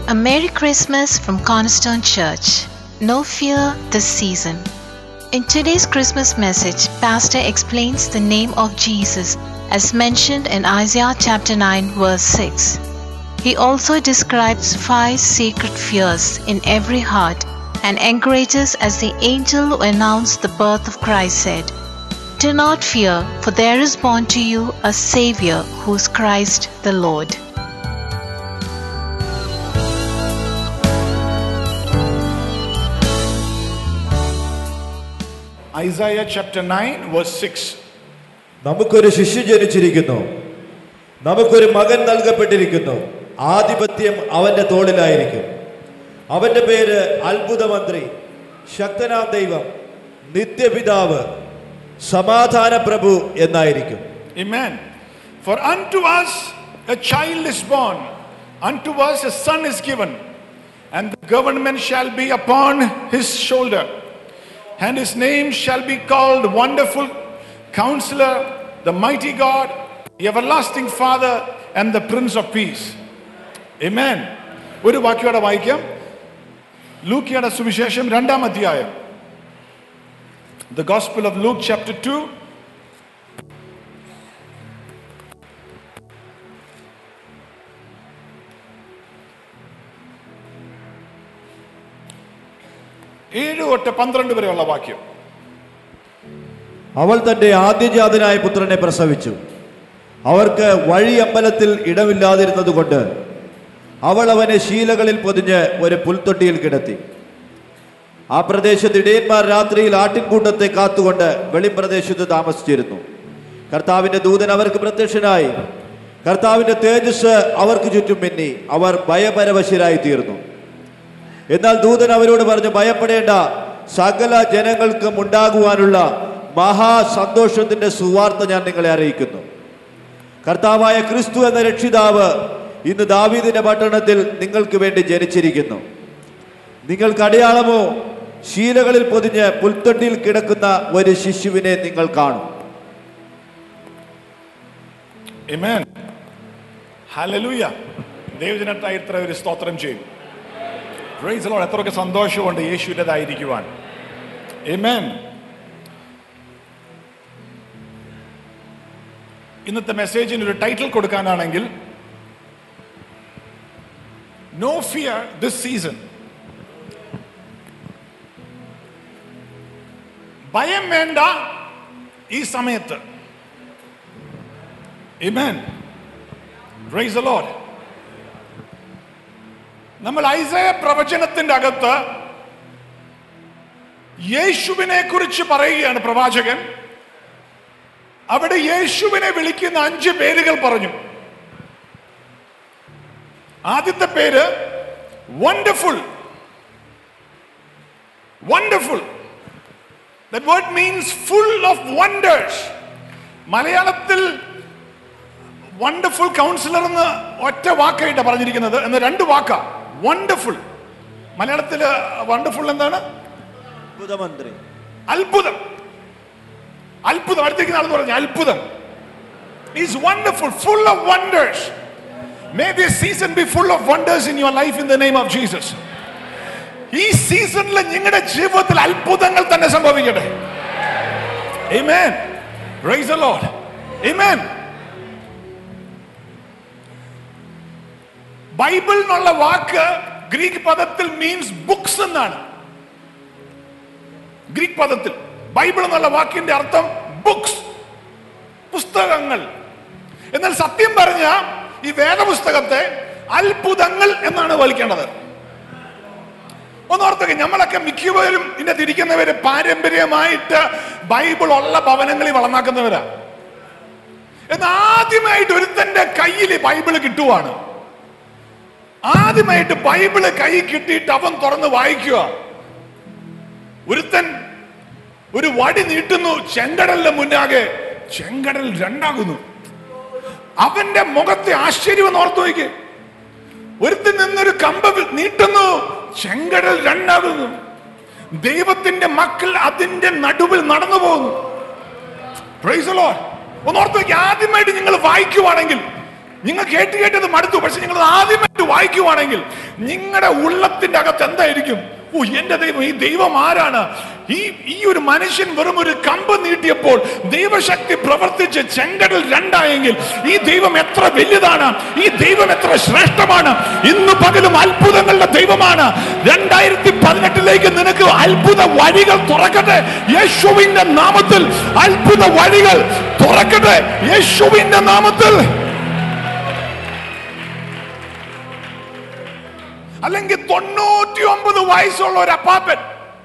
A Merry Christmas from Cornerstone Church. No fear this season. In today's Christmas message, Pastor explains the name of Jesus as mentioned in Isaiah chapter 9, verse 6. He also describes five sacred fears in every heart and encourages as the angel who announced the birth of Christ said, Do not fear, for there is born to you a Savior who is Christ the Lord. Isaiah chapter 9, verse 6. നമുക്കൊരു ശിശു ജനിച്ചിരിക്കുന്നു നമുക്കൊരു മകൻ നൽകപ്പെട്ടിരിക്കുന്നു ആധിപത്യം അവന്റെ തോളിലായിരിക്കും അവന്റെ പേര് അത്ഭുതമന്ത്രി ശക്തനാം ദൈവം നിത്യപിതാവ് സമാധാന പ്രഭു എന്നായിരിക്കും Amen. For unto us a child is born, unto us a son is given, and the government shall be upon his shoulder. And his name shall be called Wonderful Counselor, the Mighty God, the Everlasting Father, and the Prince of Peace. Amen. ഒരു വാക്യോടെ വായിക്കാം ലൂക്കിയുടെ സുവിശേഷം രണ്ടാം അധ്യായം The Gospel of Luke, chapter 2. ഏഴ് തൊട്ട് പന്ത്രണ്ട് വരെയുള്ള വാക്യം അവൾ തന്റെ ആദ്യജാതനായ പുത്രനെ പ്രസവിച്ചു അവർക്ക് വഴി അമ്പലത്തിൽ ഇടമില്ലാതിരുന്നതുകൊണ്ട് അവൾ അവനെ ശീലകളിൽ പൊതിഞ്ഞ് ഒരു പുൽത്തൊട്ടിയിൽ കിടത്തി ആ പ്രദേശത്ത് ഇടയന്മാർ രാത്രിയിൽ ആട്ടിൻകൂട്ടത്തെ കാത്തുകൊണ്ട് വെളിപ്രദേശത്ത് താമസിച്ചിരുന്നു കർത്താവിന്റെ ദൂതൻ അവർക്ക് പ്രത്യക്ഷനായി കർത്താവിന്റെ തേജസ് അവർക്ക് ചുറ്റും മിന്നി അവർ ഭയപരവശരായി തീർന്നു എന്നാൽ ദൂതൻ അവരോട് പറഞ്ഞു ഭയപ്പെടേണ്ട സകല ജനങ്ങൾക്കും ഉണ്ടാകുവാനുള്ള മഹാസന്തോഷത്തിന്റെ സുവാർത്ത ഞാൻ നിങ്ങളെ അറിയിക്കുന്നു കർത്താവായ ക്രിസ്തു എന്ന രക്ഷിതാവ് ഇന്ന് ദാവീദിന്റെ പട്ടണത്തിൽ നിങ്ങൾക്ക് വേണ്ടി ജനിച്ചിരിക്കുന്നു നിങ്ങൾക്ക് അടയാളമോ ശീലകളിൽ പൊതിഞ്ഞ് പുൽത്തൊട്ടിയിൽ കിടക്കുന്ന ഒരു ശിശുവിനെ നിങ്ങൾ കാണും Amen. Hallelujah. ദൈവജനത്തായി ഇത്ര ഒരു സ്തോത്രം ചെയ്യും പ്രൈസ് ലോഡ് എത്രയൊക്കെ സന്തോഷമുണ്ട് യേശുവിൻ്റെതായിരിക്കുവാൻ Amen. ഇന്നത്തെ മെസ്സേജിന് ഒരു ടൈറ്റിൽ കൊടുക്കാനാണെങ്കിൽ നോ ഫിയർ ദിസ് സീസൺ ഭയം വേണ്ട ഈ സമയത്ത് Amen. Praise the Lord. നമ്മൾ ഐസയ പ്രവചനത്തിന്റെ അകത്ത് യേശുവിനെ കുറിച്ച് പറയുകയാണ് പ്രവാചകൻ അവിടെ യേശുവിനെ വിളിക്കുന്ന അഞ്ച് പേരുകൾ പറഞ്ഞു ആദ്യത്തെ പേര് wonderful wonderful the word means full of wonders മലയാളത്തിൽ വണ്ടർഫുൾ കൗൺസിലർ എന്ന് ഒറ്റ വാക്കായിട്ടാണ് പറഞ്ഞിരിക്കുന്നത് എന്ന് രണ്ട് വാക്കാ വണ്ടർഫുൾ മലയാളത്തിൽ വണ്ടർഫുൾ എന്താണ് അത്ഭുതമന്ത്രി അത്ഭുതം അത്ഭുതം അടുത്തേക്ക് ആളെന്ന് പറഞ്ഞു അത്ഭുതം is wonderful full of wonders may this season be full of wonders in your life in the name of Jesus ഈ സീസണിൽ നിങ്ങളുടെ ജീവിതത്തിൽ അത്ഭുതങ്ങൾ തന്നെ സംഭവിക്കട്ടെ Amen. Praise the Lord. Amen. Bible എന്നുള്ള വാക്ക് ഗ്രീക്ക് പദത്തിൽ മീൻസ് ബുക്സ് എന്നാണ് ഗ്രീക്ക് പദത്തിൽ ബൈബിൾ എന്നുള്ള വാക്കിന്റെ അർത്ഥം ബുക്സ് പുസ്തകങ്ങൾ എന്നാൽ സത്യം പറഞ്ഞ ഈ വേദപുസ്തകത്തെ അത്ഭുതങ്ങൾ എന്നാണ് വലിക്കേണ്ടത് ഒന്നോർത്തൊക്കെ നമ്മളൊക്കെ മിക്കവരും ഇതിനെ തിരിക്കുന്നവര് പാരമ്പര്യമായിട്ട് ബൈബിൾ ഉള്ള ഭവനങ്ങളിൽ വളർന്നാക്കുന്നവരാ എന്നാൽ ആദ്യമായിട്ട് ഒരുത്തന്റെ കയ്യിൽ ബൈബിള് കിട്ടുവാണ് ആദ്യമായിട്ട് ബൈബിള് കൈ കിട്ടിയിട്ട് അവൻ തുറന്ന് വായിക്കുക ഒരുത്തൻ ഒരു വടി നീട്ടുന്നു ചെങ്കടലിന്റെ മുന്നാകെ ചെങ്കടൽ രണ്ടാകുന്നു അവന്റെ മുഖത്തെ ആശ്ചര്യം എന്ന് ഓർത്തു നോക്കി ഒരുത്തൻ നിന്നൊരു കമ്പ നീട്ടുന്നു ചെങ്കടൽ രണ്ടാകുന്നു ദൈവത്തിന്റെ മക്കൾ അതിന്റെ നടുവിൽ നടന്നു പോകുന്നു Praise the Lord. ഒന്ന് ഓർത്ത് നോക്കി ആദ്യമായിട്ട് നിങ്ങൾ വായിക്കുവാണെങ്കിൽ നിങ്ങൾ കേട്ട് കേട്ടത് മടുത്തു പക്ഷെ നിങ്ങൾ ആദ്യമായിട്ട് വായിക്കുവാണെങ്കിൽ നിങ്ങളുടെ ഉള്ളത്തിന്റെ അകത്ത് എന്തായിരിക്കും ഓ എന്റെ ദൈവം ഈ ദൈവം ആരാണ് ഈ ഈ ഒരു മനുഷ്യൻ വെറും ഒരു കമ്പ് നീട്ടിയപ്പോൾ ദൈവശക്തി പ്രവർത്തിച്ച് ചെങ്കടൽ രണ്ടായെങ്കിൽ ഈ ദൈവം എത്ര വലുതാണ് ഈ ദൈവം എത്ര ശ്രേഷ്ഠമാണ് ഇന്ന് പകലും അത്ഭുതങ്ങളുടെ ദൈവമാണ് രണ്ടായിരത്തി പതിനെട്ടിലേക്ക് നിനക്ക് അത്ഭുത വഴികൾ തുറക്കട്ടെ യേശുവിന്റെ നാമത്തിൽ അത്ഭുത വഴികൾ തുറക്കട്ടെ യേശുവിന്റെ നാമത്തിൽ അല്ലെങ്കിൽ തൊണ്ണൂറ്റി ഒമ്പത് വയസ്സുള്ള ഒരു അപ്പാപ്പൻ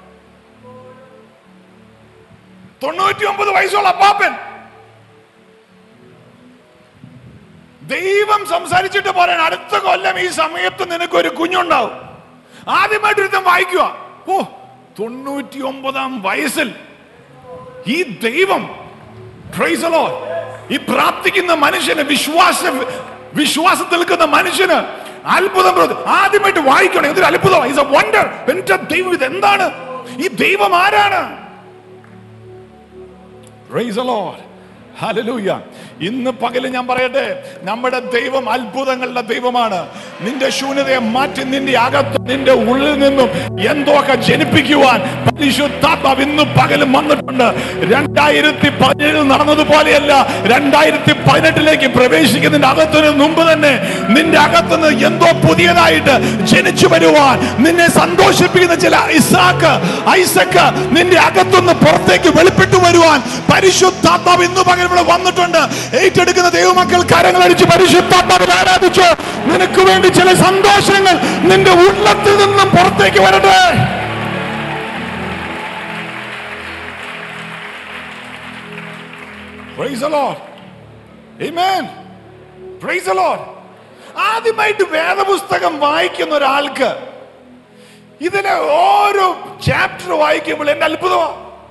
തൊണ്ണൂറ്റി ഒമ്പത് വയസ്സുള്ള അപ്പാപ്പൻ ദൈവം സംസാരിച്ചിട്ട് പറയാൻ അടുത്ത കൊല്ലം ഈ സമയത്ത് നിനക്ക് ഒരു കുഞ്ഞുണ്ടാവും ആദ്യമായിട്ട് ഒരുത്തൻ വായിക്കുക ഓ തൊണ്ണൂറ്റി ഒമ്പതാം വയസ്സിൽ ഈ ദൈവം Praise the Lord. ഈ പ്രാർത്ഥിക്കുന്ന മനുഷ്യന് വിശ്വാസ വിശ്വാസത്തിൽ നിൽക്കുന്ന മനുഷ്യന് അത്ഭുതം പ്രവർത്തി- ആദ്യമായിട്ട് വായിക്കണം എന്തൊരു അത്ഭുതം ഇസ് എ വണ്ടർ എന്റെ ദൈവം ഇത് എന്താണ് ഈ ദൈവം ആരാണ് Praise the Lord. Hallelujah. ഇന്ന് പകല് ഞാൻ പറയട്ടെ നമ്മുടെ ദൈവം അത്ഭുതങ്ങളുടെ ദൈവമാണ് നിന്റെ ശൂന്യതയെ മാറ്റി നിന്റെ അകത്ത് നിന്റെ ഉള്ളിൽ നിന്നും എന്തൊക്കെ ജനിപ്പിക്കുവാൻ പരിശുദ്ധാത്മാവ് ഇന്ന് പകലും വന്നിട്ടുണ്ട് രണ്ടായിരത്തി പതിനേഴിൽ നടന്നതുപോലെയല്ല രണ്ടായിരത്തി പതിനെട്ടിലേക്ക് പ്രവേശിക്കുന്നതിന്റെ അകത്തിന് മുമ്പ് തന്നെ നിന്റെ അകത്തുനിന്ന് എന്തോ പുതിയതായിട്ട് ജനിച്ചു വരുവാൻ നിന്നെ സന്തോഷിപ്പിക്കുന്ന ചില ഇസാക്ക് ഐസക്ക് നിന്റെ അകത്തുനിന്ന് പുറത്തേക്ക് വെളിപ്പെട്ടു വരുവാൻ പരിശുദ്ധാത്മാവ് ഇന്ന് പകൽ ഇവിടെ വന്നിട്ടുണ്ട് ഏറ്റെടുക്കുന്ന ദൈവമക്കൾ കരങ്ങൾ അടിച്ച് പരിശുദ്ധാത്മാവിൽ ആരാധിച്ചു നിനക്ക് വേണ്ടി ചില സന്തോഷങ്ങൾ നിന്റെ ഉള്ളത്തിൽ നിന്നും പുറത്തേക്ക് വരട്ടെ Praise the Lord. Amen. Praise the Lord. ആദ്യമായിട്ട് വേദപുസ്തകം വായിക്കുന്ന ഒരാൾക്ക് ഇതിലെ ഓരോ ചാപ്റ്റർ വായിക്കുമ്പോൾ എന്റെ അത്ഭുതമാ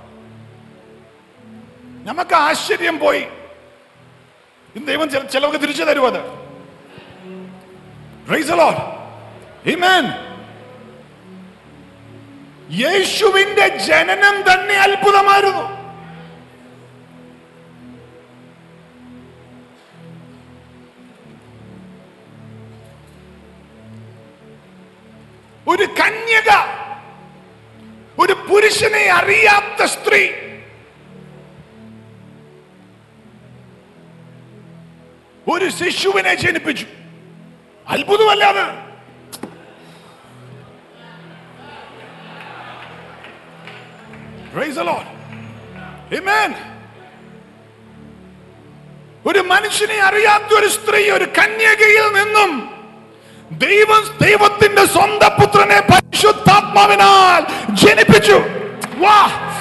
നമുക്ക് ആശ്ചര്യം പോയി ഇന്ന് ദൈവം ചില- ചിലവർക്ക് തിരിച്ചു തരും അത് Praise the Lord. Amen. യേശുവിന്റെ ജനനം തന്നെ അത്ഭുതമായിരുന്നു ഒരു കന്യക ഒരു പുരുഷനെ അറിയാത്ത സ്ത്രീ ഒരു ശിശുവിനെ ജനിപ്പിച്ചു അത്ഭുതമല്ലാതെ Praise the Lord. Amen. ഒരു മനുഷ്യനെ അറിയാത്ത ഒരു സ്ത്രീ ഒരു കന്യകയിൽ നിന്നും ദൈവം ദൈവത്തിന്റെ സ്വന്തം പുത്രനെ പരിശുദ്ധാത്മാവിനാൽ ജനിപ്പിച്ചു വാ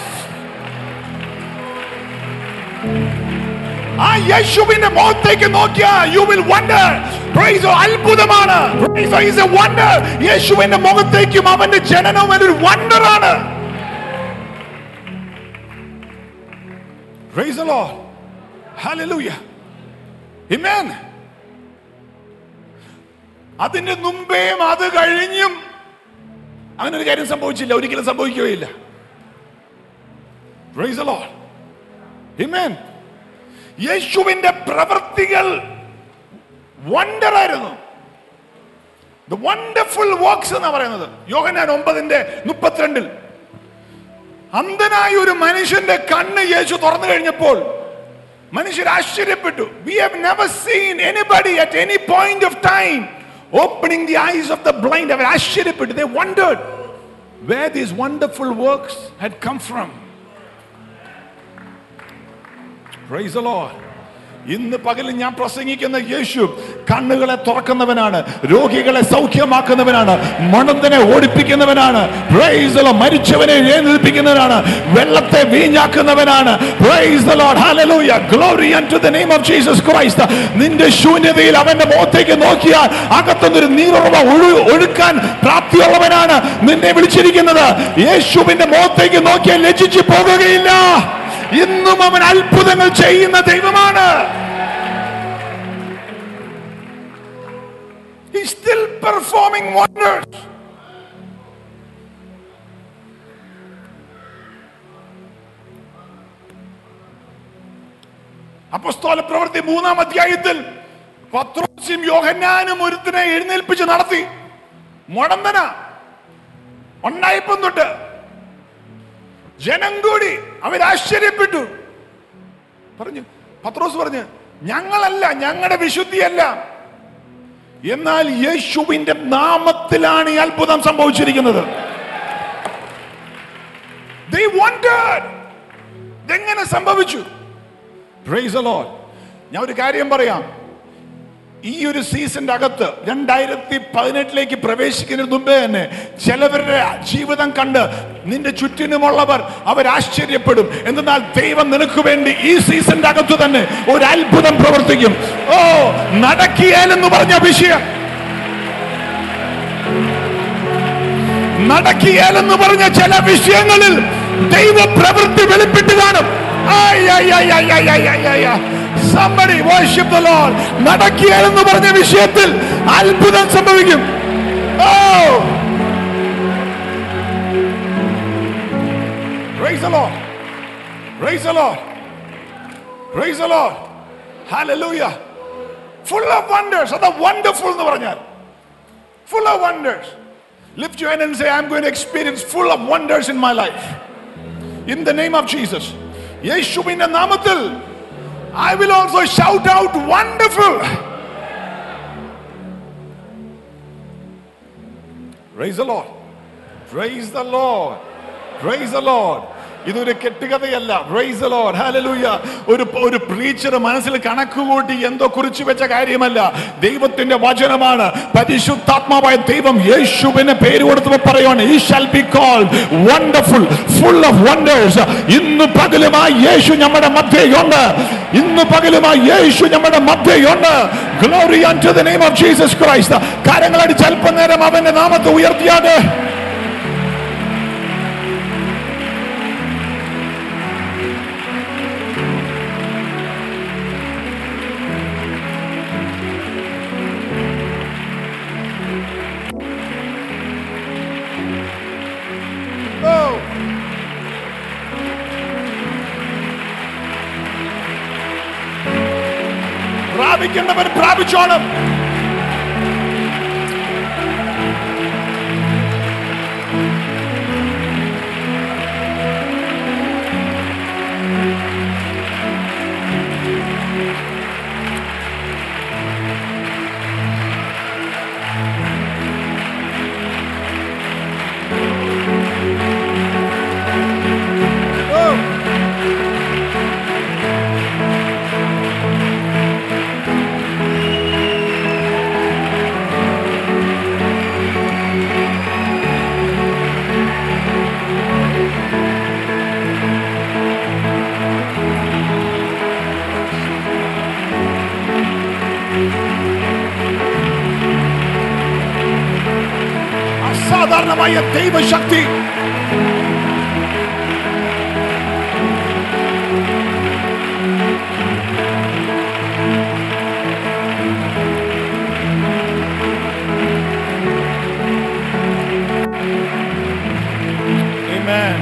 ആ യേശുവിന്റെ മുഖത്തേക്ക് നോക്കിയാൽ യു വിൽ വണ്ടർ പ്രൈസ് അത്ഭുതമാണ് പ്രൈസ് ഈസ് എ വണ്ടർ യേശുവിന്റെ മുഖത്തേക്കും അവന്റെ ജനനവും ഒരു വണ്ടറാണ് praise the Lord hallelujah amen അതിന്റെ മുമ്പേയും അത് കഴിഞ്ഞും അങ്ങനെ ഒരു കാര്യം സംഭവിച്ചില്ല ഒരിക്കലും സംഭവിക്കുകയില്ല പ്രൈസ് the Lord amen യേശുവിന്റെ പ്രവൃത്തികൾ വണ്ടർ ആയിരുന്നു ദ വണ്ടർഫുൾ വർക്ക്സ് എന്നാ പറയുന്നത് യോഹന്നാൻ ഒമ്പതിന്റെ മുപ്പത്തിരണ്ടിൽ അന്ധനായ ഒരു മനുഷ്യന്റെ കണ്ണ് യേശു തുറന്നു കഴിഞ്ഞപ്പോൾ മനുഷ്യർ ആശ്ചര്യപ്പെട്ടു we have never seen anybody at any point of time opening the eyes of the blind അവർ ആശ്ചര്യപ്പെട്ടു they wondered where these wonderful works had come from Praise the Lord. ഇന്ന് പകലിൽ ഞാൻ പ്രസംഗിക്കുന്ന യേശു കണ്ണുകളെ തുറക്കുന്നവനാണ് രോഗികളെ സൗഖ്യമാക്കുന്നവനാണ് മണത്തിനെ ഓടിപ്പിക്കുന്നവനാണ് Praise the Lord. മരിച്ചവനെ എഴുന്നേൽപ്പിക്കുന്നവനാണ് വെള്ളത്തെ വീഞ്ഞാക്കുന്നവനാണ് Praise the Lord. Hallelujah. Glory unto the name of Jesus Christ. നിന്റെ ശൂന്യതയിൽ അവന്റെ മുഖത്തേക്ക് നോക്കിയാൽ അകത്തുനിന്നൊരു നീറുറവ ഒഴു- ഒഴുക്കാൻ പ്രാപ്തിയുള്ളവനാണ് നിന്നെ വിളിച്ചിരിക്കുന്നത് യേശുവിന്റെ മുഖത്തേക്ക് നോക്കിയാൽ ലജ്ജിച്ചു പോകുകയില്ല ഇന്നും അവൻ അത്ഭുതങ്ങൾ ചെയ്യുന്ന ദൈവമാണ് He's still performing wonders. അപ്പസ്തോല പ്രവൃത്തി മൂന്നാം അധ്യായത്തിൽ പത്രോസ് പത്രോസും യോഹന്നാനും ഒരുത്തിനെ എഴുന്നേൽപ്പിച്ച് നടത്തി മുടന്തന ഉണ്ടായപ്പം തൊട്ട് ജനം കൂടി അവരാശ്ചര്യപ്പെട്ടു പറഞ്ഞു പത്രോസ് പറഞ്ഞു ഞങ്ങളല്ല ഞങ്ങളുടെ വിശുദ്ധിയല്ല എന്നാൽ യേശുവിന്റെ നാമത്തിലാണ് ഈ അത്ഭുതം സംഭവിച്ചിരിക്കുന്നത് They wondered. ഇതെങ്ങനെ സംഭവിച്ചു Praise the Lord. ഞാൻ ഒരു കാര്യം പറയാം ഈ ഒരു സീസന്റെ അകത്ത് രണ്ടായിരത്തി പതിനെട്ടിലേക്ക് പ്രവേശിക്കുന്നതിന് മുമ്പേ തന്നെ ചിലവരുടെ ജീവിതം കണ്ട് നിന്റെ ചുറ്റിനുമുള്ളവർ അവർ ആശ്ചര്യപ്പെടും എന്നാൽ ദൈവം നിനക്ക് വേണ്ടി ഈ സീസന്റെ അകത്ത് തന്നെ ഒരു അത്ഭുതം പ്രവർത്തിക്കും ഓ നടക്കിയാലെന്ന് പറഞ്ഞ വിഷയം നടക്കിയാലെന്ന് പറഞ്ഞ ചില വിഷയങ്ങളിൽ ദൈവ പ്രവൃത്തി വെളിപ്പെട്ട് കാണും ആയ്, ആയ്, ആയ്, ആയ്, ആയ്, ആയ്, ആയ്, ആയ്, ആയ്. Somebody worship the Lord. നടക്കിയാലെന്ന് പറഞ്ഞ വിഷയത്തിൽ അത്ഭുതം സംഭവിക്കും ഓ Praise the Lord. Praise the Lord. Praise the Lord. Hallelujah. Full of wonders. അതാ wonderful എന്ന് പറഞ്ഞാൽ full of wonders. Lift your hand and say, I'm going to experience full of wonders in my life. In the name of Jesus. യേശുവിന്റെ നാമത്തിൽ I will also shout out wonderful. Praise the Lord. Praise the Lord. Praise the Lord. ഇതൊരു കെട്ടുകഥയല്ല praise the Lord. Hallelujah. ഒരു ഒരു preacher മനസ്സിൽ കണക്ക് കൂട്ടി എന്തോ കുറിച്ചു വെച്ച കാര്യമല്ല ദൈവത്തിന്റെ വചനമാണ് പരിശുദ്ധാത്മാവായ ദൈവം യേശുവിന് പേര് കൊടുത്തപ്പോൾ പറയുവാണ് he shall be called wonderful full of wonders ഇന്ന് പകലുമായി യേശു നമ്മുടെ മധ്യയുണ്ട് ഇന്ന് പകലുമായി യേശു നമ്മുടെ മധ്യയുണ്ട് glory to the name of Jesus Christ കാര്യങ്ങളടിച്ച് അല്പനേരം അവന്റെ നാമത്തെ ഉയർത്തിയാതെ Oh. പ്രാപിക്കേണ്ടവർ പ്രാപിച്ചോണം Oh. അസാധാരണമായ ദൈവശക്തി Amen.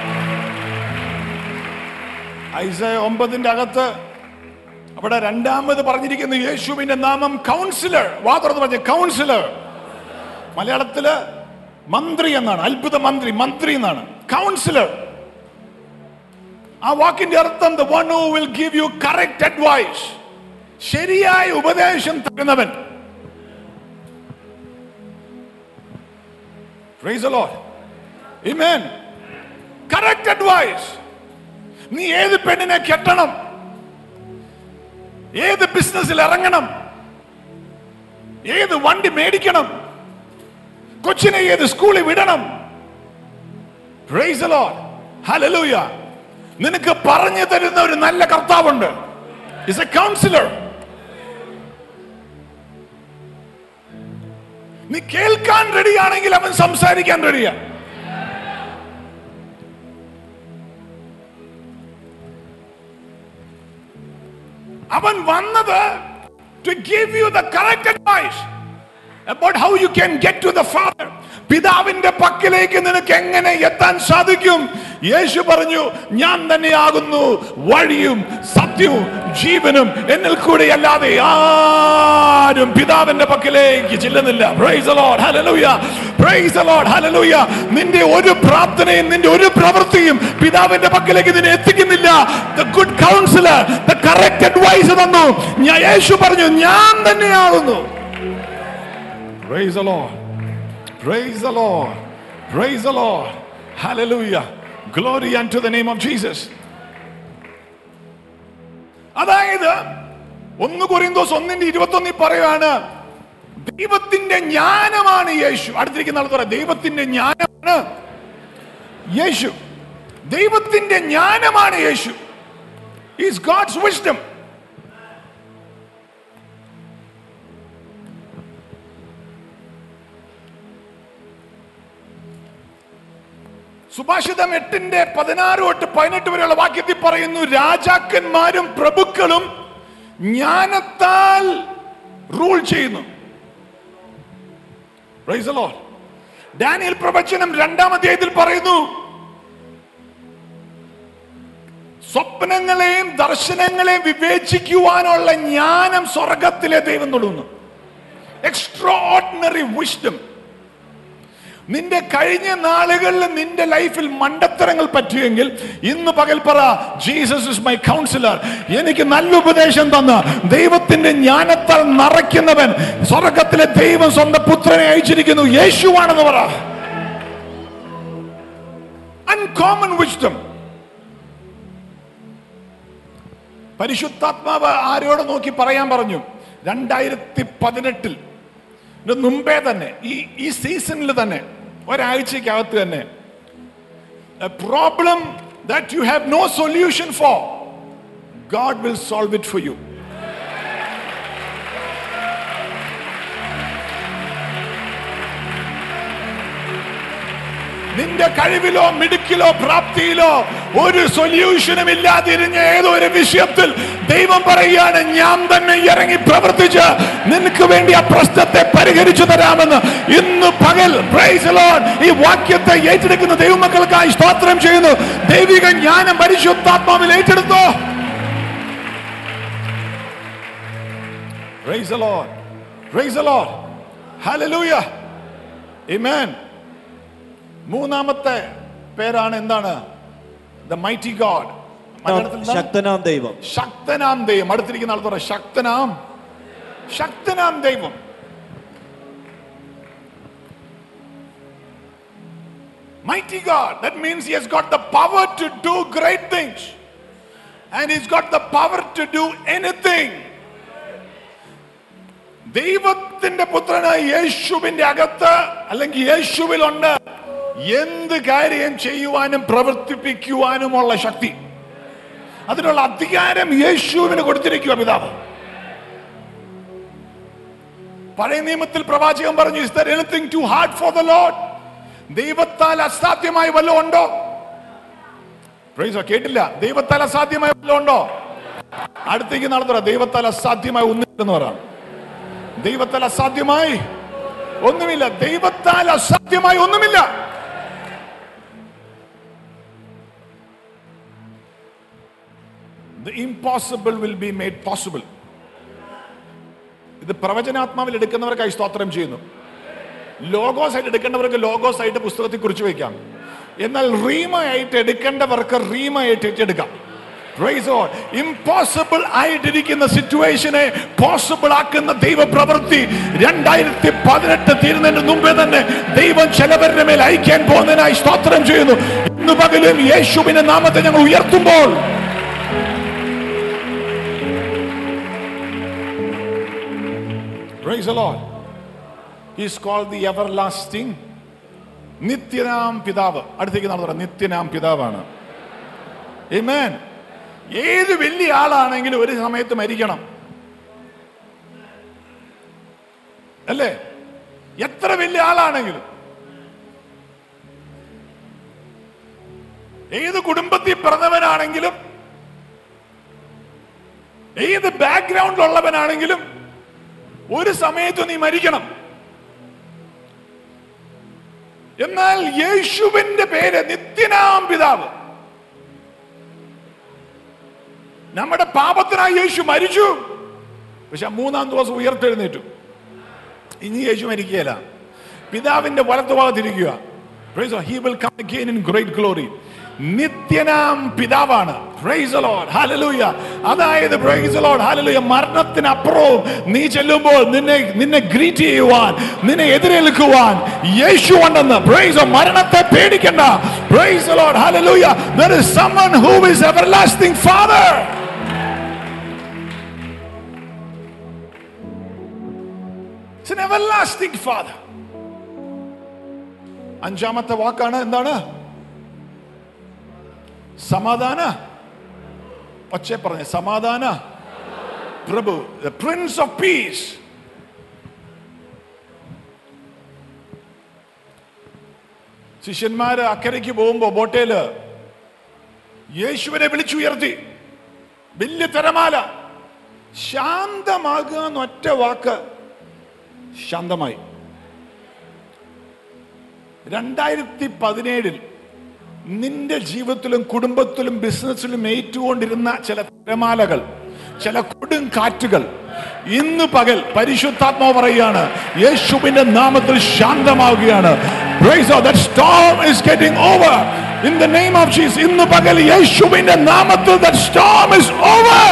ഐസയ ഒമ്പതിന്റെ അകത്ത് അവിടെ രണ്ടാമത് പറഞ്ഞിരിക്കുന്ന യേശുവിന്റെ നാമം കൗൺസിലർ വാ തുറന്ന് പറഞ്ഞ കൗൺസിലർ മലയാളത്തില് മന്ത്രി എന്നാണ് അത്ഭുത മന്ത്രി മന്ത്രി എന്നാണ് കൗൺസിലർ ആ വാക്കിന്റെ അർത്ഥം the one who will give you correct advice ശരിയായ ഉപദേശം തരുന്നവൻ Praise the Lord. Amen. Correct advice. നീ ഏത് പെണ്ണിനെ കെട്ടണം ഏത് ബിസിനസ്സിൽ ഇറങ്ങണം ഏത് വണ്ടി മേടിക്കണം കൊച്ചിനെ ഏത് സ്കൂളിൽ വിടണം Praise the Lord. Hallelujah. നിനക്ക് പറഞ്ഞു തരുന്ന ഒരു നല്ല കർത്താവുണ്ട് ഇസ് എ കൗൺസിലർ നീ കേൾക്കാൻ റെഡിയാണെങ്കിൽ അവൻ സംസാരിക്കാൻ റെഡിയാ അവൻ വന്നത് to give you the correct advice about how you can get to the father പിതാവിന്റെ പക്കലേക്ക് നിനക്ക് എങ്ങനെ എത്താൻ സാധിക്കും യേശു പറഞ്ഞു ഞാൻ തന്നെയാകുന്നു വഴിയും സത്യവും ജീവനും എന്നിൽ കൂടെ അല്ലാതെ ആരും പിതാവിന്റെ പക്കലേക്ക് ചെല്ലുന്നില്ല Praise the Lord. Hallelujah. Praise the Lord. Hallelujah. നിന്റെ ഒരു പ്രാർത്ഥനയും നിന്റെ ഒരു പ്രവൃത്തിയും പിതാവിന്റെ പക്കലേക്ക് നിന്നെ എത്തിക്കുന്നില്ല the good counsellor the correct advice തന്നു ഞാൻ യേശു പറഞ്ഞു ഞാൻ തന്നെയാകുന്നു Praise the Lord. Praise the Lord. Praise the Lord. Hallelujah. Glory unto the name of Jesus. അതായത് ഒന്ന് കൊറിന്തോസ് ഒന്നിന്റെ ഇരുപത്തൊന്നിൽ പറയുകയാണ് ദൈവത്തിന്റെ ജ്ഞാനമാണ് യേശു അടുത്തിരിക്കുന്ന ആൾ പറയാം ദൈവത്തിന്റെ ജ്ഞാനമാണ് യേശു ദൈവത്തിന്റെ ജ്ഞാനമാണ് യേശു ഈസ് ഗോഡ്സ് വിസ്ഡം സുഭാഷിതം എട്ടിന്റെ പതിനാറ് തൊട്ട് പതിനെട്ട് വരെയുള്ള വാക്യത്തിൽ പറയുന്നു രാജാക്കന്മാരും പ്രഭുക്കളും ജ്ഞാനത്താൽ റൂൾ ചെയ്യുന്നു Praise the Lord. ഡാനിയൽ പ്രവചനം രണ്ടാം അധ്യായത്തിൽ പറയുന്നു സ്വപ്നങ്ങളെയും ദർശനങ്ങളെയും വിവേചിക്കുവാനുള്ള ജ്ഞാനം സ്വർഗത്തിലെ ദൈവം തൊടുന്നു എക്സ്ട്രാ ഓർഡിനറി വിഷ്ഡം നിന്റെ കഴിഞ്ഞ നാളുകളിൽ നിന്റെ ലൈഫിൽ മണ്ടത്തരങ്ങൾ പറ്റിയെങ്കിൽ ഇന്ന് പകൽ പറ ജീസസ് ഇസ് മൈ കൗൺസിലർ എനിക്ക് നല്ല ഉപദേശം തന്ന ദൈവത്തിന്റെ ജ്ഞാനത്താൽ നിറയ്ക്കുന്നവൻ സ്വർഗത്തിലെ ദൈവം സ്വന്തം പുത്രനെ അയച്ചിരിക്കുന്നു യേശുവാണെന്ന് പറ അൺകോമൺ വിഷ്ഡം പരിശുദ്ധാത്മാവ് ആരോട് നോക്കി പറയാൻ പറഞ്ഞു രണ്ടായിരത്തി പതിനെട്ടിൽ ഇതിന് മുമ്പേ തന്നെ ഈ ഈ സീസണിൽ തന്നെ ഒരാഴ്ചക്കകത്ത് തന്നെ problem that you have no solution for God will solve it for you നിന്റെ കഴിവിലോ മിടുക്കിലോ പ്രാപ്തിയിലോ ഒരു സൊല്യൂഷനും ഇല്ലാതിരിഞ്ഞ ഏതോ ഒരു വിഷയത്തിൽ ദൈവം പറയുകയാണ് ഞാൻ തന്നെ ഇറങ്ങി പ്രവർത്തിച്ച് നിനക്ക് വേണ്ടി ആ പ്രശ്നത്തെ പരിഹരിച്ചു തരാമെന്ന് ഇന്ന് പകൽ praise the Lord, ഈ വാക്യത്തെ ഏറ്റെടുക്കുന്ന ദൈവമക്കൾക്കായി സ്തോത്രം ചെയ്യുന്നു ദൈവിക ജ്ഞാനം പരിശുദ്ധാത്മാവിൽ ഏറ്റെടുത്തോ Praise the Lord. Praise the Lord. Hallelujah. Amen. മൂന്നാമത്തെ പേരാണ് എന്താണ് ദ മൈറ്റി ഗോഡ് ശക്തനാം ദൈവം ശക്തനാം ദൈവം അടുത്തിരിക്കുന്ന ആൾ പറ ശക്തനാം ശക്തനാം ദൈവം Mighty God, that means He has got the power to do great things. And He's got the power to do anything. ദൈവത്തിന്റെ പുത്രനായ യേശുവിന്റെ അകത്ത് അല്ലെങ്കിൽ യേശുവിലുണ്ട് എന്ത് കാര്യം ചെയ്യുവാനും പ്രവർത്തിപ്പിക്കുവാനുമുള്ള ശക്തി അതിനുള്ള അധികാരം യേശുവിന് കൊടുത്തിരിക്കുക പിതാവ് പഴയ നിയമത്തിൽ പ്രവാചകൻ പറഞ്ഞു is there anything too hard for the Lord ദൈവത്താൽ അസാധ്യമായി വല്ലതും ഉണ്ടോ പ്രൈസോ കേട്ടില്ല ദൈവത്താൽ അസാധ്യമായി വല്ലതും ഉണ്ടോ അടുത്തേക്ക് നടത്തുക ദൈവത്താൽ അസാധ്യമായി ഒന്നുമില്ലെന്ന് പറയാം ദൈവത്താൽ അസാധ്യമായി ഒന്നുമില്ല ദൈവത്താൽ അസാധ്യമായി ഒന്നുമില്ല The impossible will be made possible. ഇത് പ്രവചനാത്മാവിൽ എടുക്കുന്നവർക്കായി സ്തോത്രം ചെയ്യുന്നു ലോഗോസ് ആയിട്ട് എടുക്കേണ്ടവർക്ക് ലോഗോസ് ആയിട്ട് പുസ്തകത്തിൽ കുറിച്ച് വയ്ക്കാം എന്നാൽ റീമ ആയിട്ട് എടുക്കേണ്ടവർക്ക് റീമ ആയിട്ട് ഏറ്റെടുക്കാം ഇമ്പോസിബിൾ ആയിട്ടിരിക്കുന്ന സിറ്റുവേഷനെ പോസിബിൾ ആക്കുന്ന ദൈവപ്രവൃത്തി രണ്ടായിരത്തി പതിനെട്ട് തീരുന്നതിന് മുമ്പേ തന്നെ ദൈവം ചിലവരുടെ മേൽ അയക്കാൻ പോകുന്നതിനായി സ്തോത്രം ചെയ്യുന്നു ഇന്ന് പകലും യേശുവിന്റെ നാമത്തെ ഞങ്ങൾ ഉയർത്തുമ്പോൾ Praise the Lord. He is called the everlasting നിത്യനാം പിതാവ് അടുത്തേക്ക് നാളെ പറയാം നിത്യനാം പിതാവാണ് Amen. ഏത് വലിയ ആളാണെങ്കിലും ഒരു സമയത്ത് മരിക്കണം അല്ലേ എത്ര വലിയ ആളാണെങ്കിലും ഏത് കുടുംബത്തിൽ പിറന്നവനാണെങ്കിലും ഏത് ബാക്ക്ഗ്രൗണ്ടിലുള്ളവനാണെങ്കിലും ഒരു സമയത്ത് നീ മരിക്കണം എന്നാൽ യേശുവിന്റെ പേര് നിത്യനാം പിതാവ് നമ്മുടെ പാപത്തിനായി യേശു മരിച്ചു പക്ഷെ മൂന്നാം ദിവസം ഉയർത്തെഴുന്നേറ്റു ഇനി യേശു മരിക്കുകയില്ല പിതാവിന്റെ വലത്തു ഭാഗത്തിരിക്കുക he will come again in great glory നിത്യനാം പിതാവാണ് Praise the Lord. Hallelujah. അതായത് praise the Lord. Hallelujah. മരണത്തിനപ്പുറവും നീ ചെല്ലുമ്പോൾ നിന്നെ നിന്നെ ഗ്രീറ്റ് ചെയ്യുവാൻ നിന്നെ എതിരേൽക്കുവാൻ യേശു ഉണ്ടെന്ന് Praise the- മരണത്തെ പേടിക്കണ്ട Praise the Lord. Hallelujah. There is someone who is everlasting Father. It's an everlasting Father. അഞ്ചാമത്തെ വാക്കാണ് എന്താണ് സമാധാന ഒച്ചെ പറഞ്ഞ സമാധാന പ്രഭു പ്രിൻസ് ഓഫ് പീസ് ശിഷ്യന്മാര് അക്കരയ്ക്ക് പോകുമ്പോ ബോട്ടേല് യേശുവിനെ വിളിച്ചുയർത്തി വലിയ തിരമാല ശാന്തമാകുക എന്നൊറ്റ വാക്ക് ശാന്തമായി രണ്ടായിരത്തി പതിനേഴിൽ നിന്റെ ജീവിതത്തിലും കുടുംബത്തിലും ബിസിനസ്സിലും ഏറ്റുകൊണ്ടിരുന്ന ചില തിരമാലകൾ ചില കൊടും കാറ്റുകൾ ഇന്ന് പകൽ പരിശുദ്ധാത്മാവ് പറയുകയാണ് യേശുവിന്റെ നാമത്തിൽ ശാന്തമാവുകയാണ് Praise God, that storm is getting over in the name of Jesus. ഇന്ന് പകൽ യേശുവിന്റെ നാമത്തിൽ that storm is over.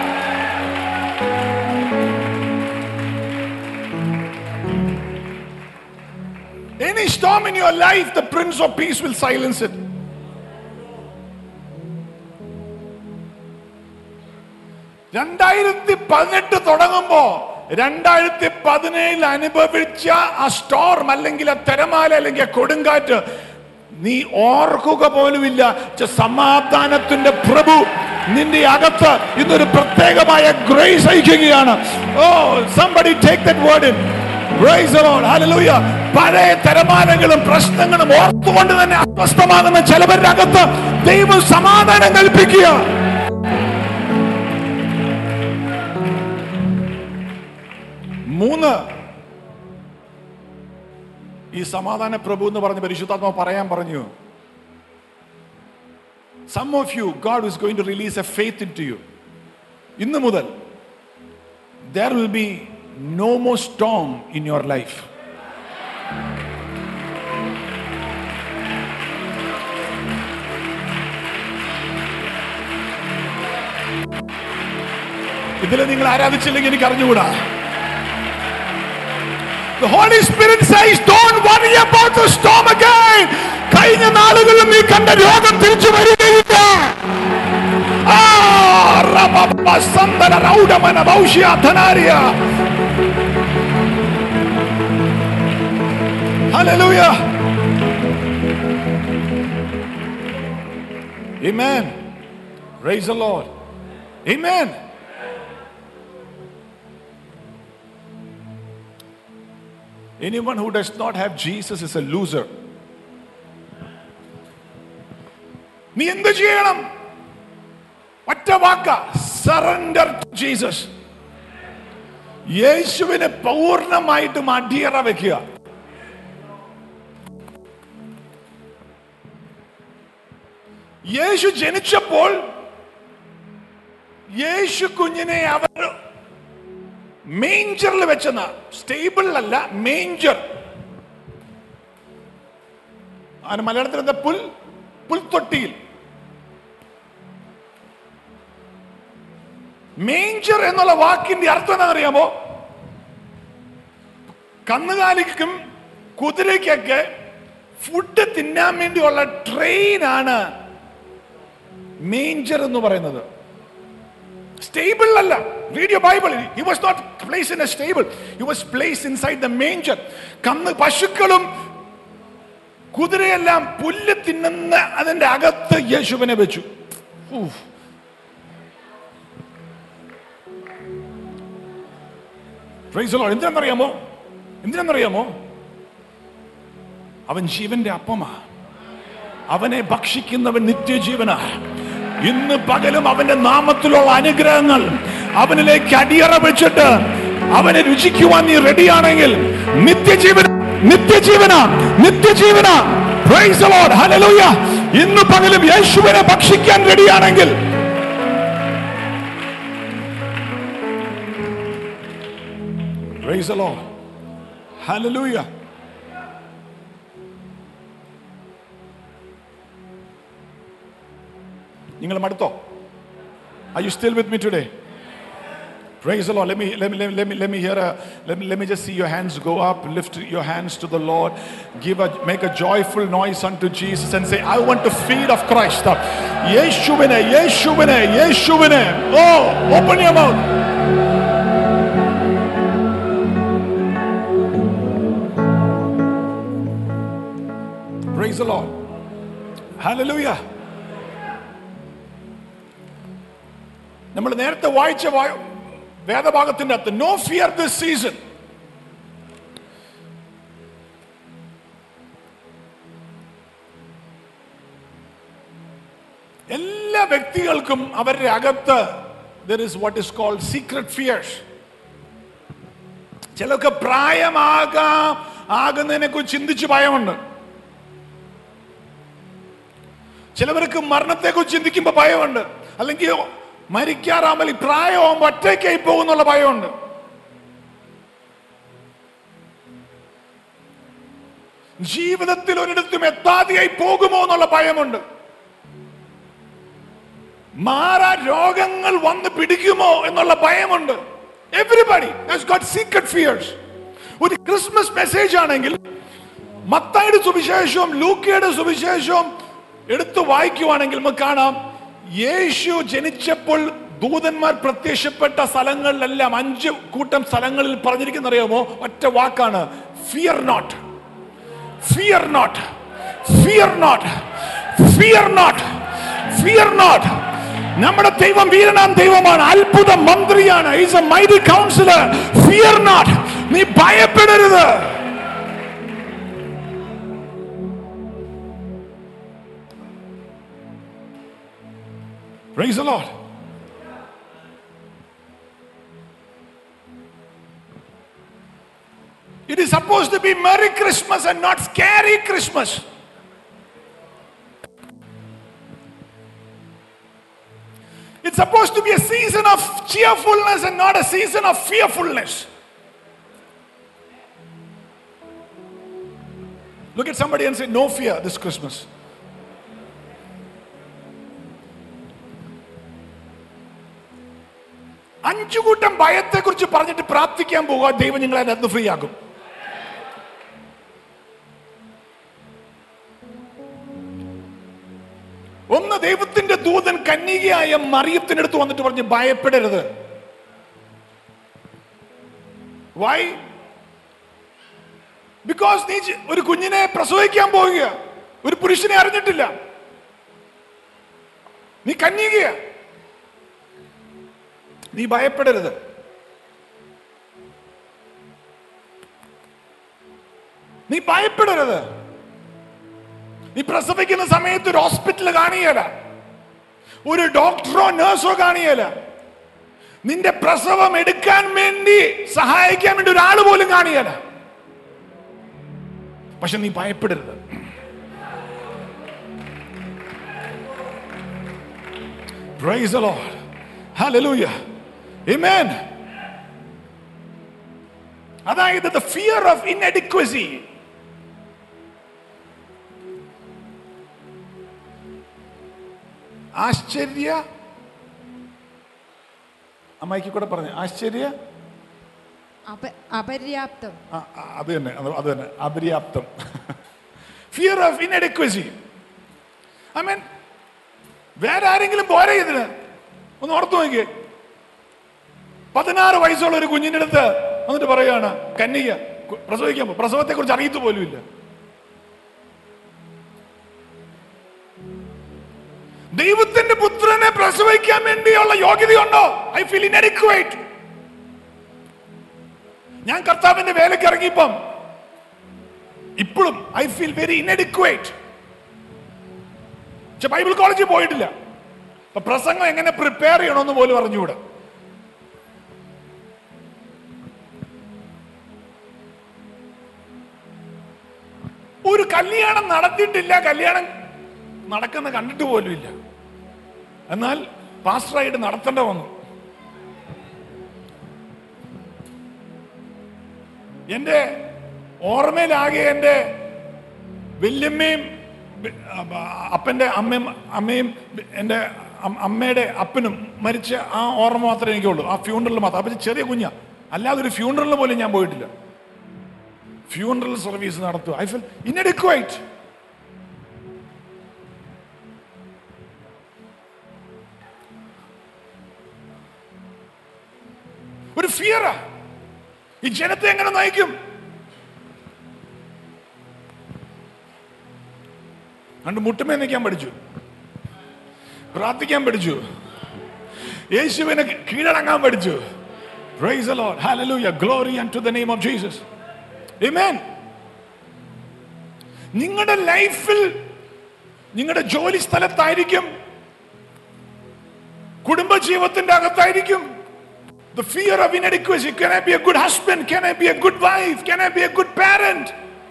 Any storm in your life, the Prince of Peace will silence it. രണ്ടായിരത്തി പതിനെട്ട് തുടങ്ങുമ്പോ രണ്ടായിരത്തി പതിനേഴിൽ അനുഭവിച്ച ആ സ്റ്റോർം അല്ലെങ്കിൽ ആ തിരമാല അല്ലെങ്കിൽ ആ കൊടുങ്കാറ്റ് നീ ഓർക്കുക പോലുമില്ല ച- സമാധാനത്തിന്റെ പ്രഭു നിന്റെ അകത്ത് ഇന്നൊരു പ്രത്യേകമായ ഗ്രേസ് അയക്കുകയാണ് oh somebody take that word in Praise the Lord. Hallelujah. പഴയ തിരമാലകളും പ്രശ്നങ്ങളും ഓർത്തുകൊണ്ട് തന്നെ അസ്വസ്ഥമാകുന്ന ചിലവരുടെ അകത്ത് ദൈവം സമാധാനം കൽപ്പിക്കുക മൂന്ന് ഈ സമാധാന പ്രഭു എന്ന് പറഞ്ഞ പരിശുദ്ധാത്മാവ് പറയാൻ പറഞ്ഞു some of you God is going to release a faith in to you ഇന്ന് മുതൽ there will be no more storm in your life ഇതിൽ നിങ്ങൾ ആരാധിച്ചില്ലെങ്കിൽ എനിക്ക് അറിഞ്ഞുകൂടാ The Holy Spirit says, don't worry about the storm again. കഴിഞ്ഞ നാളുകളിൽ നീ കണ്ട രോഗം തിരിച്ചു വരികയില്ല ആ, റബബ സന്തര രൗഡമന ഭൗഷ്യ ധനാരിയ. Hallelujah. Amen. Praise the Lord. Amen. Anyone who does not have Jesus is a loser. നീ എന്ത് ചെയ്യണം ഒറ്റ വാക്ക സറണ്ടർ ജീസസ് യേശുവിനെ പൂർണ്ണമായിട്ടും അടിയറ വെക്കുക യേശു ജനിച്ചപ്പോൾ യേശു കുഞ്ഞിനെ അവർ മേഞ്ചറിൽ വെച്ചെന്ന സ്റ്റേബിളിലല്ല മേഞ്ചർ അതിന് മലയാളത്തിൽ എന്താ പുൽ പുൽത്തൊട്ടിയിൽ മേഞ്ചർ എന്നുള്ള വാക്കിന്റെ അർത്ഥം എന്താണെന്നറിയാമോ കന്നുകാലിക്കും കുതിരയ്ക്കൊക്കെ ഫുഡ് തിന്നാൻ വേണ്ടിയുള്ള ട്രെയിനാണ് മേഞ്ചർ എന്ന് പറയുന്നത് സ്റ്റേബിൾ അല്ല read your Bible he was not place in a stable he was place inside the manger കന്ന് പശുക്കളും കുതിരയെല്ലാം പുല്ല് തിന്നുന്ന അതിന്റെ അകത്ത് യേശുവിനെ വെച്ചു ഊഫ്. Praise the Lord. എന്തിനാണെന്നറിയാമോ എന്തിനാണെന്നറിയാമോ അവൻ ജീവന്റെ അപ്പമാ അവനെ ഭക്ഷിക്കുന്നവൻ നിത്യജീവനാ ഇന്ന് പകലും അവന്റെ നാമത്തിലുള്ള അനുഗ്രഹങ്ങൾ അവനിലേക്ക് അടിയറ വെച്ചിട്ട് അവനെ രുചിക്കുവാൻ നീ റെഡിയാണെങ്കിൽ നിത്യജീവൻ നിത്യജീവന നിത്യജീവന Praise the Lord. Hallelujah. ഇന്ന് പകലും യേശുവിനെ ഭക്ഷിക്കാൻ റെഡിയാണെങ്കിൽ Praise the Lord. Hallelujah. നിങ്ങൾ മടുത്തോ Are you still with me today? Praise the Lord. Let me let me let me let me, let me hear a let me let me just see your hands go up. Lift your hands to the Lord. Give a make a joyful noise unto Jesus and say, I want to feed of Christ. Yeshuvine, Yeshuvine, Yeshuvine. Oh, open your mouth. Praise the Lord. Hallelujah. നമ്മൾ നേരത്തെ വായിച്ച വാ- വേദഭാഗത്തിന്റെ അകത്ത് no fear this season എല്ലാ വ്യക്തികൾക്കും അവരുടെ അകത്ത് there is what is called secret fears ചിലർക്ക് പ്രായമാകാം ആകുന്നതിനെ കുറിച്ച് ചിന്തിച്ച് ഭയമുണ്ട് ചിലവർക്ക് മരണത്തെ കുറിച്ച് ചിന്തിക്കുമ്പോൾ ഭയമുണ്ട് അല്ലെങ്കിൽ മരിക്കാറാമൽ ഈ പ്രായമാകുമ്പോൾ ഒറ്റയ്ക്കായി പോകുന്നുള്ള ഭയമുണ്ട് ജീവിതത്തിൽ ഒരിടത്തും എത്താതെയായി പോകുമോ എന്നുള്ള ഭയമുണ്ട് മാറാ രോഗങ്ങൾ വന്ന് പിടിക്കുമോ എന്നുള്ള ഭയമുണ്ട് എവറിബഡി ഗോട്ട് സീക്രട്ട് ഫിയേഴ്സ് ഒരു ക്രിസ്മസ് മെസ്സേജ് ആണെങ്കിൽ മത്തായുടെ സുവിശേഷവും ലൂക്കയുടെ സുവിശേഷവും എടുത്തു വായിക്കുവാണെങ്കിൽ നമുക്ക് കാണാം യേശു ജനിച്ചപ്പോൾ ദൂതന്മാർ പ്രത്യക്ഷപ്പെട്ട സ്ഥലങ്ങളിലെല്ലാം അഞ്ച് കൂട്ടം സ്ഥലങ്ങളിൽ പറഞ്ഞിരിക്കുന്ന അറിയാമോ ഒറ്റ വാക്കാണ് fear not fear not fear not fear not fear not നമ്മുടെ ദൈവം വീരനാം ദൈവമാണ് അത്ഭുത മന്ത്രിയാണ് is a mighty counsellor fear not നീ ഭയപ്പെടരുത് Praise the Lord. It is supposed to be Merry Christmas and not scary Christmas. It's supposed to be a season of cheerfulness and not a season of fearfulness. Look at somebody and say, No fear this Christmas. അഞ്ചു കൂട്ടം ഭയത്തെ കുറിച്ച് പറഞ്ഞിട്ട് പ്രാർത്ഥിക്കാൻ പോകുക ദൈവം നിങ്ങളെ അതിനകത്ത് free ആക്കും ഒന്ന് ദൈവത്തിന്റെ ദൂതൻ കന്യകയായ മറിയത്തിനടുത്ത് വന്നിട്ട് പറഞ്ഞ് ഭയപ്പെടരുത് വൈ ബിക്കോസ് നീ ജി- ഒരു കുഞ്ഞിനെ പ്രസവിക്കാൻ പോവുക ഒരു പുരുഷനെ അറിഞ്ഞിട്ടില്ല നീ കന്യകയാ നീ ഭയപ്പെടരുത് നീ ഭയപ്പെടരുത് നീ പ്രസവിക്കുന്ന സമയത്ത് ഒരു ഹോസ്പിറ്റൽ കാണിയല ഒരു ഡോക്ടറോ നഴ്സോ കാണിയല നിന്റെ പ്രസവം എടുക്കാൻ വേണ്ടി സഹായിക്കാൻ വേണ്ടി ഒരാൾ പോലും കാണിയല പക്ഷെ നീ ഭയപ്പെടരുത് Praise the Lord. Hallelujah. Amen. അതായത് the fear of inadequacy ആശ്ചര്യ അമ്മായിക്ക് കൂടെ പറഞ്ഞു ആശ്ചര്യ അപ- അപര്യാപ്തം ആ, ആ, അത് തന്നെ അത് അത് തന്നെ അപര്യാപ്തം fear of inadequacy I mean വേറെ ആരെങ്കിലും പോരെ ഇതിന് ഒന്ന് ഓർത്തു നോക്കിയേ പതിനാറ് വയസ്സുള്ള ഒരു കുഞ്ഞിൻ്റെ അടുത്ത് എന്നിട്ട് പറയാണ് കന്യക കു- പ്രസവിക്കാൻ പോ- പ്രസവത്തെ കുറിച്ച് അറിയത്തു പോലുമില്ല ദൈവത്തിന്റെ പുത്രനെ പ്രസവിക്കാൻ വേണ്ടിയുള്ള യോഗ്യതയുണ്ടോ ഐ ഫീൽ ഇൻഅഡിക്വേറ്റ് ഞാൻ കർത്താവിന്റെ വേലയ്ക്ക് ഇറങ്ങിയപ്പം ഇപ്പോഴും ഐ ഫീൽ വെരി ഇൻഅഡിക്വേറ്റ് പക്ഷെ ബൈബിൾ കോളേജിൽ പോയിട്ടില്ല അപ്പൊ പ്രസംഗം എങ്ങനെ പ്രിപ്പയർ ചെയ്യണമെന്ന് പോലും അറിഞ്ഞുകൂടെ കല്യാണം നടത്തിയിട്ടില്ല കല്യാണം നടക്കുന്ന കണ്ടിട്ട് പോലും ഇല്ല എന്നാൽ പാസ്റ്ററായിട്ട് നടത്തേണ്ട വന്നു എന്റെ ഓർമ്മയിലാകെ എന്റെ വല്യമ്മയും വി- അപ്പ- അപ്പന്റെ അമ്മയും അമ്മയും എന്റെ അം- അമ്മയുടെ അപ്പനും മരിച്ച ആ ഓർമ്മ മാത്രമേ എനിക്കുള്ളൂ ആ ഫ്യൂണറൽ മാത്രം അപ്പൊ ചെറിയ കുഞ്ഞാ അല്ലാതെ ഒരു ഫ്യൂണറലിന് പോലും ഞാൻ പോയിട്ടില്ല ഫ്യൂണറൽ സർവീസ് നടത്തുക ഐ ഫിൽ ഇൻഎഡിക്വൈറ്റ് ഒരു ഫിയറാ ഈ ജനത്തെ എങ്ങനെ നയിക്കും കണ്ട് മുട്ടുമേ നിൽക്കാൻ പഠിച്ചു പ്രാർത്ഥിക്കാൻ പഠിച്ചു യേശുവിനെ കീഴടങ്ങാൻ പഠിച്ചു Praise the Lord. Hallelujah. Glory unto the name of Jesus. Amen. നിങ്ങളുടെ ലൈഫിൽ നിങ്ങളുടെ ജോലി സ്ഥലത്തായിരിക്കും കുടുംബജീവിതത്തിന്റെ അകത്തായിരിക്കും The fear of inadequacy. Can I be a good husband? Can I be a good wife? Can I be a good parent?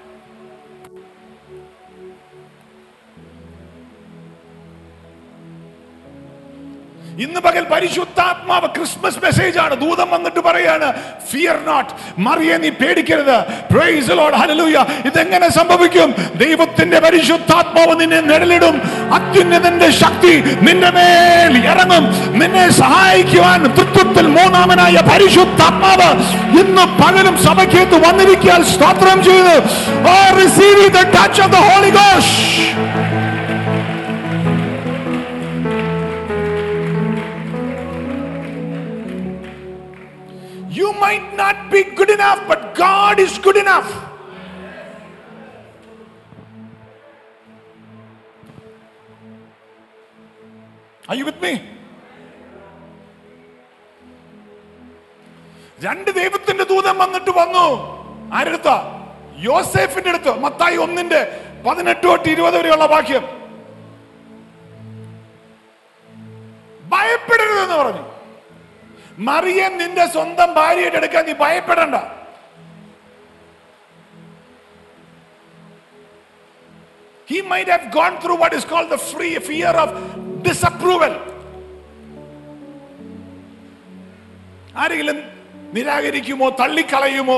ഇന്ന് പകൽ പരിശുദ്ധാത്മാവ് Christmas message ആണ് ദൂതം വന്നിട്ട് പറയാണ് ഫിയർ നോട്ട് മറിയെ നീ പേടിക്കരുത് പ്രൈസ് ലോർഡ് ഹല്ലേലൂയ ഇതെങ്ങനെ സംഭവിക്കും ദൈവത്തിന്റെ പരിശുദ്ധാത്മാവ് നിന്നെ നിഴലിടും അത്യുന്നതന്റെ ശക്തി നിന്റെ മേൽ ഇറങ്ങും നിന്നെ സഹായിക്കുവാൻ തൃത്വത്തിൽ മൂന്നാമനായ പരിശുദ്ധാത്മാവ് ഇന്ന് പകലും സഭയ്ക്കകത്ത് വന്നിരിക്കാൻ സ്തോത്രം ചെയ്ത് oh receive the touch of the Holy ഗോഷ് You might not be good enough, but God is good enough. Are you with me? രണ്ട് ദൈവത്തിന്റെ ദൂതൻ വന്നിട്ട് വന്നു ആരെടുത്ത യോസേഫിന്റെ അടുത്ത് മത്തായി ഒന്നിന്റെ പതിനെട്ട് തൊട്ട് ഇരുപത് വരെയുള്ള വാക്യം ഭയപ്പെടരുതെന്ന് പറഞ്ഞു മറിയം നിന്റെ സ്വന്തം ഭാര്യയുടെ എടുക്കാൻ നീ ഭയപ്പെടണ്ട He might have gone through what is called the free fear of disapproval. ആരെങ്കിലും നിരാകരിക്കുമോ തള്ളിക്കളയുമോ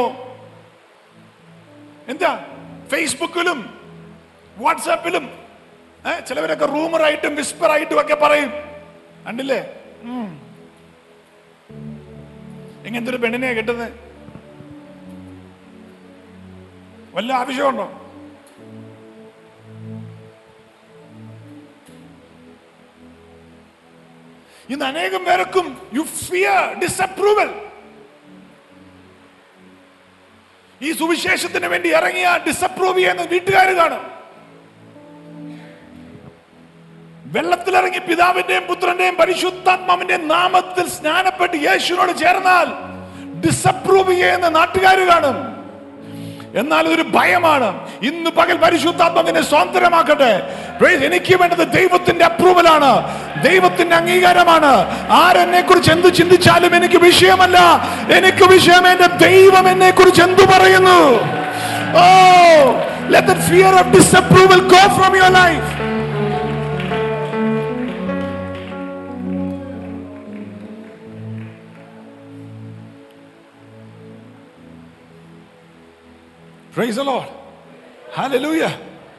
എന്താ ഫേസ്ബുക്കിലും വാട്സാപ്പിലും ഏ, ചിലവരൊക്കെ റൂമറായിട്ടും വിസ്പറായിട്ടും ഒക്കെ പറയും കണ്ടില്ലേ ഇങ്ങനത്തെ ഒരു പെണ്ണിനെ കിട്ടുന്നത് വല്ല ആവശ്യമുണ്ടോ ഇന്ന് അനേകം പേർക്കും യു ഫിയർ ഡിസപ്രൂവൽ ഈ സുവിശേഷത്തിന് വേണ്ടി ഇറങ്ങിയ ഡിസപ്രൂവ് ചെയ്യുന്ന വീട്ടുകാർ കാണും വെള്ളത്തിലിറങ്ങി പിതാവിന്റെയും പുത്രന്റെയും പരിശുദ്ധാത്മാവിന്റെയും നാമത്തിൽ സ്നാനപ്പെട്ട് യേശുവിനോട് ചേർന്നാൽ ഡിസപ്രൂവ് ചെയ്യുന്ന നാട്ടുകാർ കാണും എന്നാൽ ഇതൊരു ഭയമാണ് ഇന്ന് പകൽ പരിശുദ്ധാത്മാവിനെ സ്വാതന്ത്ര്യമാക്കട്ടെ Praise. എനിക്ക് വേണ്ടത് ദൈവത്തിന്റെ അപ്രൂവലാണ് ദൈവത്തിന്റെ അംഗീകാരമാണ് ആരെന്നെ കുറിച്ച് എന്ത് ചിന്തിച്ചാലും എനിക്ക് വിഷയമല്ല എനിക്ക് വിഷയം എന്റെ ദൈവം എന്നെ കുറിച്ച് എന്തു പറയുന്നു oh let the fear of disapproval go from your life Praise the Lord. Hallelujah.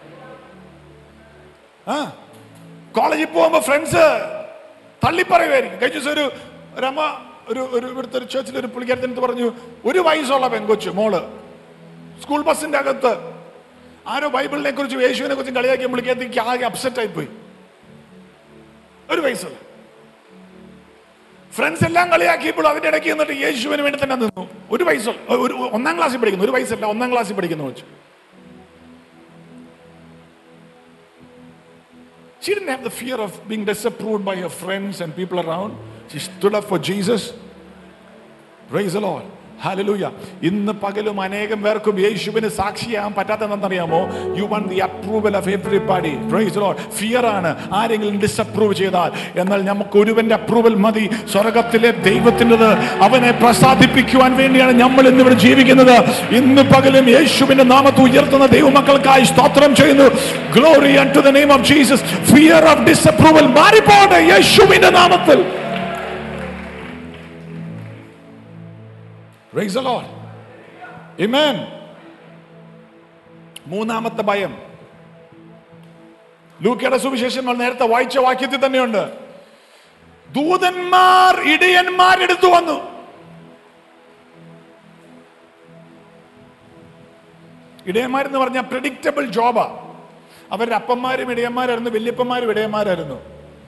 ആ കോളേജിൽ പോകുമ്പോ ഫ്രണ്ട്സ് തള്ളിപ്പറയുമായിരിക്കും കഴിഞ്ഞ ദിവസം ഒരു രമ ഒരു ഒരു ഇവിടുത്തെ ഒരു ചേർച്ചിൽ ഒരു പുള്ളിക്കാരത്തിനടുത്ത് പറഞ്ഞു ഒരു വയസ്സുള്ള പെൺകൊച്ചു മോള് സ്കൂൾ ബസ്സിന്റെ അകത്ത് ആരോ ബൈബിളിനെ കുറിച്ചും യേശുവിനെ കുറിച്ചും കളിയാക്കി പുള്ളിക്കാരത്തേക്ക് ആകെ അപ്സെറ്റ് ആയി പോയി ഒരു വയസ്സുള്ള ഫ്രണ്ട്സ് എല്ലാം കളിയാക്കിയപ്പോൾ അതിന്റെ ഇടയ്ക്ക് നിന്നിട്ട് യേശുവിന് വേണ്ടി തന്നെ നിന്നു ഒരു വയസ്സുള്ള ഒരു ഒന്നാം ക്ലാസ്സിൽ പഠിക്കുന്നു ഒരു വയസ്സല്ല ഒന്നാം ക്ലാസ്സിൽ പഠിക്കുന്നു വെച്ചു She didn't have the fear of being disapproved by her friends and people around. She stood up for Jesus. Praise the Lord. Hallelujah ഇന്ന് പകലും അനേകം പേർക്കും യേശുവിന് സാക്ഷിയാകാൻ പറ്റാത്തതെന്നറിയാമോ you want the approval of everybody praise Lord fear ആണ് ആരെങ്കിലും disapprove ചെയ്താൽ എന്നാൽ നമുക്ക് ഒരുവന്റെ അപ്രൂവൽ മതി സ്വർഗത്തിലെ ദൈവത്തിൻ്റെത് അവനെ പ്രസാദിപ്പിക്കുവാൻ വേണ്ടിയാണ് നമ്മൾ ഇന്ന് ഇവിടെ ജീവിക്കുന്നത് ഇന്ന് പകലും യേശുവിന്റെ നാമത്തെ ഉയർത്തുന്ന ദൈവമക്കൾക്കായി സ്തോത്രം ചെയ്യുന്നു glory to the name of Jesus fear of disapproval മാറിപ്പോട്ടെ യേശുവിന്റെ നാമത്തിൽ Praise the Lord. Amen. മൂന്നാമത്തെ ഭയം ലൂക്കയുടെ സുവിശേഷം നമ്മൾ നേരത്തെ വായിച്ച വാക്യത്തിൽ തന്നെയുണ്ട് ദൂതന്മാർ ഇടയന്മാരെടുത്തു വന്നു ഇടയന്മാരെന്ന് പറഞ്ഞാൽ പ്രിഡിക്റ്റബിൾ ജോബാ അവരുടെ അപ്പന്മാരും ഇടയന്മാരായിരുന്നു വല്യപ്പന്മാരും ഇടയന്മാരായിരുന്നു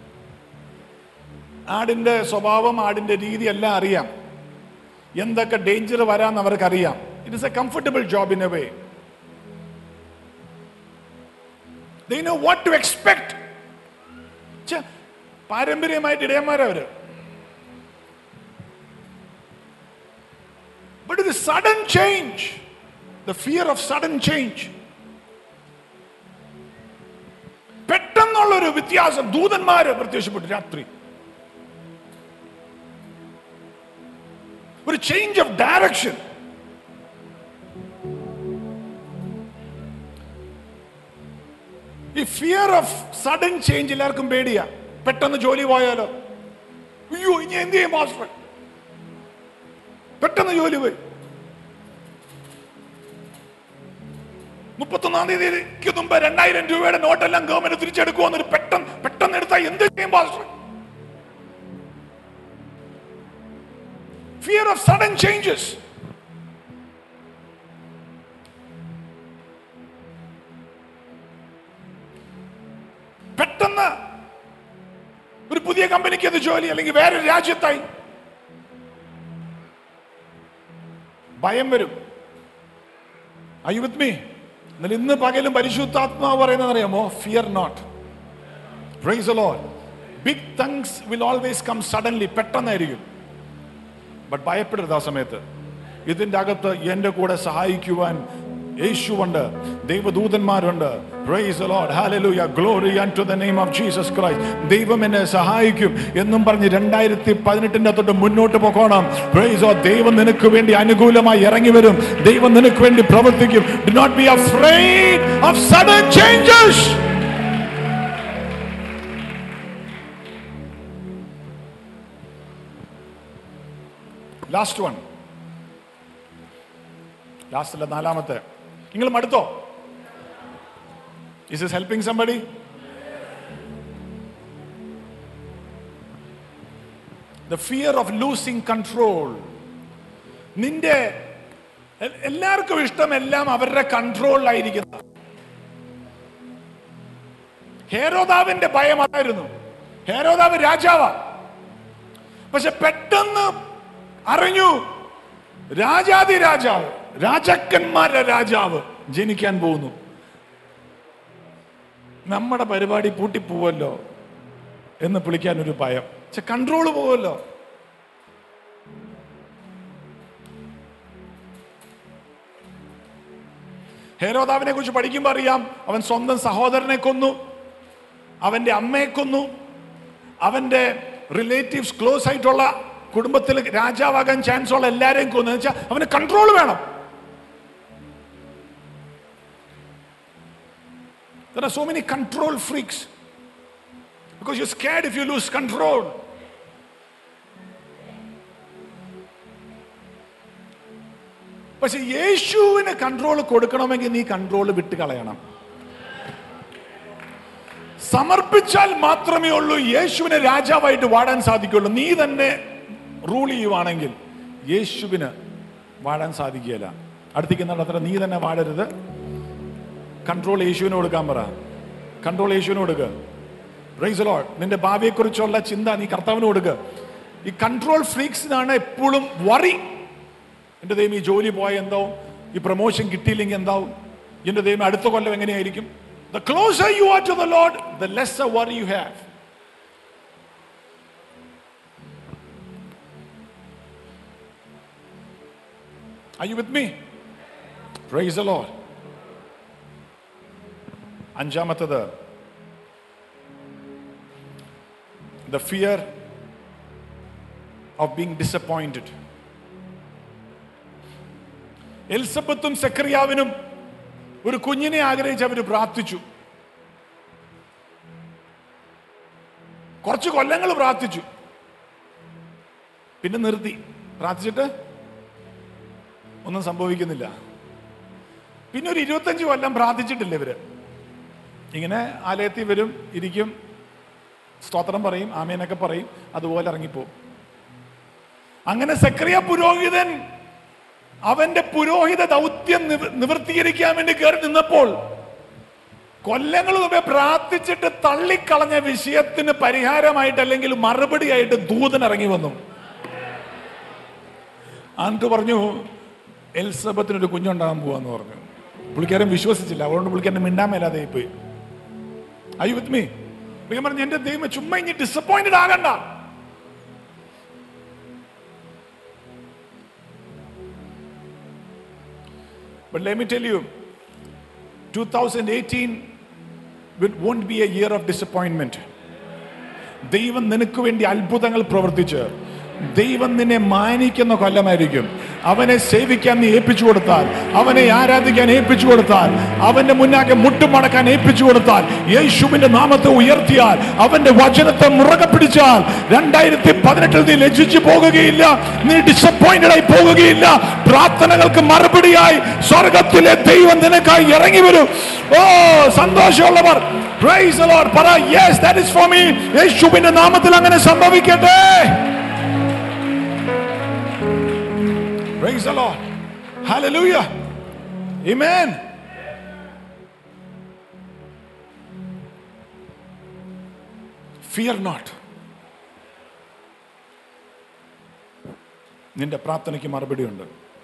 ആടിന്റെ സ്വഭാവം ആടിന്റെ രീതി എല്ലാം അറിയാം എന്തൊക്കെ ഡേഞ്ചർ വരാന്ന് അവർക്കറിയാം it is a comfortable job in a way they know what to expect പാരമ്പര്യമായിട്ട് ഇടയന്മാരാ അവര് ബട്ട് ഇത് sudden change the fear of sudden change പെട്ടെന്നുള്ളൊരു വ്യത്യാസം ദൂതന്മാര് പ്രത്യക്ഷപ്പെട്ടു രാത്രി ഒരു ചേഞ്ച് ഓഫ് ഡയറക്ഷൻ ഈ ഫിയർ ഓഫ് സഡൻ ചേഞ്ച് എല്ലാവർക്കും പേടിയാ പെട്ടെന്ന് ജോലി പോയാലോ അയ്യോ ഇനി എന്ത് ചെയ്യും മാസ്റ്റർ പെട്ടെന്ന് ജോലി പോയി മുപ്പത്തൊന്നാം തീയതിക്ക് മുമ്പ് രണ്ടായിരം രൂപയുടെ നോട്ടെല്ലാം ഗവൺമെന്റ് തിരിച്ചെടുക്കുമെന്നൊരു പെട്ടെന്ന് പെട്ടെന്ന് എടുത്താൽ എന്ത് ചെയ്യും master fear of sudden changes. പെട്ടെന്ന് ഒരു പുതിയ കമ്പനിക്ക് അത് ജോലി അല്ലെങ്കിൽ വേറൊരു രാജ്യത്തായി ഭയം വരും ഐ വിത്ത് മീ എന്നാൽ ഇന്ന് പകലും പരിശുദ്ധാത്മാവ് പറയുന്നത് അറിയാമോ fear not praise Lord big things will always come suddenly പെട്ടെന്നായിരിക്കും ബട്ട് ഭയപ്പെടരുത് ആ സമയത്ത് ഇതിന്റെ അകത്ത് എന്റെ കൂടെ സഹായിക്കുവാൻ യേശുവുണ്ട് ദൈവദൂതന്മാരുണ്ട് Praise the Lord. Hallelujah. Glory unto the name of Jesus Christ. ദൈവം എന്നെ സഹായിക്കും എന്നും പറഞ്ഞ് രണ്ടായിരത്തി പതിനെട്ടിന്റെ തൊട്ട് മുന്നോട്ട് പോകണം Praise God. ദൈവം നിനക്ക് വേണ്ടി അനുകൂലമായി ഇറങ്ങി വരും ദൈവം നിനക്ക് വേണ്ടി പ്രവർത്തിക്കും do not be afraid of sudden changes last one last അല്ല നാലാമത്തെ നിങ്ങൾ മടുത്തോ is is helping somebody the fear of losing control നിന്റെ എ- എല്ലാവർക്കും ഇഷ്ടം എല്ലാം അവരുടെ കൺട്രോളിലായിരിക്കുന്ന ഹേരോദാവിന്റെ ഭയം അതായിരുന്നു ഹേരോദാവ് രാജാവാ പക്ഷെ പെട്ടെന്ന് അറിഞ്ഞു രാജാതി രാജാവ് രാജാക്കന്മാരുടെ രാജാവ് ജനിക്കാൻ പോകുന്നു നമ്മുടെ പരിപാടി പൂട്ടിപ്പോവല്ലോ എന്ന് വിളിക്കാൻ ഒരു ഭയം പക്ഷെ കൺട്രോൾ പോവല്ലോ ഹേരോദാവിനെ കുറിച്ച് പഠിക്കുമ്പോൾ അറിയാം അവൻ സ്വന്തം സഹോദരനെ കൊന്നു അവന്റെ അമ്മയെ കൊന്നു അവന്റെ റിലേറ്റീവ്സ് ക്ലോസ് ആയിട്ടുള്ള കുടുംബത്തിൽ രാജാവാകാൻ ചാൻസ് ഉള്ള എല്ലാരെയും കൊന്നു വെച്ചാൽ അവന് കൺട്രോൾ വേണം There are so many control freaks because you're scared if you lose control. പക്ഷെ യേശുവിന് കൺട്രോൾ കൊടുക്കണമെങ്കിൽ നീ കൺട്രോൾ വിട്ട് കളയണം സമർപ്പിച്ചാൽ മാത്രമേ ഉള്ളൂ യേശുവിനെ രാജാവായിട്ട് വാടാൻ സാധിക്കുള്ളൂ നീ തന്നെ റൂൾ ചെയ്യുവാണെങ്കിൽ യേശുവിന് വാടാൻ സാധിക്കുകയില്ല അടുത്തേക്ക് അത്ര നീ തന്നെ വാടരുത് കൺട്രോൾ യേശുവിന് കൊടുക്കാൻ പറ കൺട്രോൾ യേശുവിന് കൊടുക്കുക പ്രൈസ് ലോഡ് നിന്റെ ഭാവിയെക്കുറിച്ചുള്ള ചിന്ത നീ കർത്താവിന് കൊടുക്കുക ഈ കൺട്രോൾ ഫ്രീക്സിനാണ് എപ്പോഴും വറി എന്റെ ദൈവം ഈ ജോലി പോയ എന്താവും ഈ പ്രൊമോഷൻ കിട്ടിയില്ലെങ്കിൽ എന്താവും എന്റെ ദൈവം അടുത്ത കൊല്ലം എങ്ങനെയായിരിക്കും the closer you are to the Lord the less worry you have Are you with me? Praise the Lord. അഞ്ചാമത്തത് the fear of being disappointed. എൽസബത്തും സെക്രിയാവിനും ഒരു കുഞ്ഞിനെ ആഗ്രഹിച്ച് അവർ പ്രാർത്ഥിച്ചു കുറച്ച് കൊല്ലങ്ങൾ പ്രാർത്ഥിച്ചു പിന്നെ നിർത്തി പ്രാർത്ഥിച്ചിട്ട് ഒന്നും സംഭവിക്കുന്നില്ല പിന്നെ ഒരു ഇരുപത്തഞ്ച് കൊല്ലം പ്രാർത്ഥിച്ചിട്ടില്ല ഇവര് ഇങ്ങനെ ആലയത്തിൽ വരും ഇരിക്കും സ്തോത്രം പറയും ആമേനൊക്കെ പറയും അതുപോലെ ഇറങ്ങിപ്പോവും അങ്ങനെ സക്രിയ പുരോഹിതൻ അവന്റെ പുരോഹിത ദൗത്യം നിവ- നിവൃത്തീകരിക്കാൻ വേണ്ടി കയറി നിന്നപ്പോൾ കൊല്ലങ്ങൾ മുമ്പേ പ്രാർത്ഥിച്ചിട്ട് തള്ളിക്കളഞ്ഞ വിഷയത്തിന് പരിഹാരമായിട്ട് അല്ലെങ്കിൽ മറുപടിയായിട്ട് ദൂതൻ ഇറങ്ങി വന്നു എന്നിട്ട് പറഞ്ഞു എൽസബത്തിനൊരു കുഞ്ഞുണ്ടാകാൻ പോവാന്ന് പറഞ്ഞു പുള്ളിക്കാരൻ വിശ്വസിച്ചില്ല അതുകൊണ്ട് പുള്ളിക്കാരൻ മിണ്ടാൻ മേലാതെ പോയി ഐ വിത്ത് മീ പുള്ളിക്കാൻ പറഞ്ഞു എന്റെ ദൈവം ചുമ്മാ ഇനി ഡിസപ്പോയിന്റഡ് ആകണ്ട But let me tell you, 2018 will- won't be a year of disappointment. ദൈവം നിനക്ക് വേണ്ടി അത്ഭുതങ്ങൾ പ്രവർത്തിച്ച് ദൈവം നിന്നെ മാനിക്കുന്ന കൊല്ലമായിരിക്കും അവനെ സേവിക്കാൻ നീ ഏൽപ്പിച്ചു കൊടുത്താൽ അവനെ ആരാധിക്കാൻ ഏൽപ്പിച്ചു കൊടുത്താൽ അവന്റെ മുന്നാകെ മുട്ടുമടക്കാൻ ഏൽപ്പിച്ചു കൊടുത്താൽ യേശുവിന്റെ നാമത്തെ ഉയർത്തിയാൽ അവന്റെ വചനത്തെ മുറകെ പിടിച്ചാൽ രണ്ടായിരത്തി പതിനെട്ടിൽ നീ ലജ്ജിച്ചു പോകുകയില്ല നീ ഡിസപ്പോയിന്റഡ് ആയി പോകുകയില്ല പ്രാർത്ഥനകൾക്ക് മറുപടിയായി സ്വർഗത്തിലെ ദൈവം നിനക്കായി ഇറങ്ങി വരും ഓ സന്തോഷമുള്ളവർ Praise the Lord. പറ yes that is for me യേശുവിന്റെ നാമത്തിൽ അങ്ങനെ സംഭവിക്കട്ടെ Praise the Lord. Hallelujah. Amen. Fear not. നിന്റെ പ്രാർത്ഥനയ്ക്ക് മറുപടിയുണ്ട്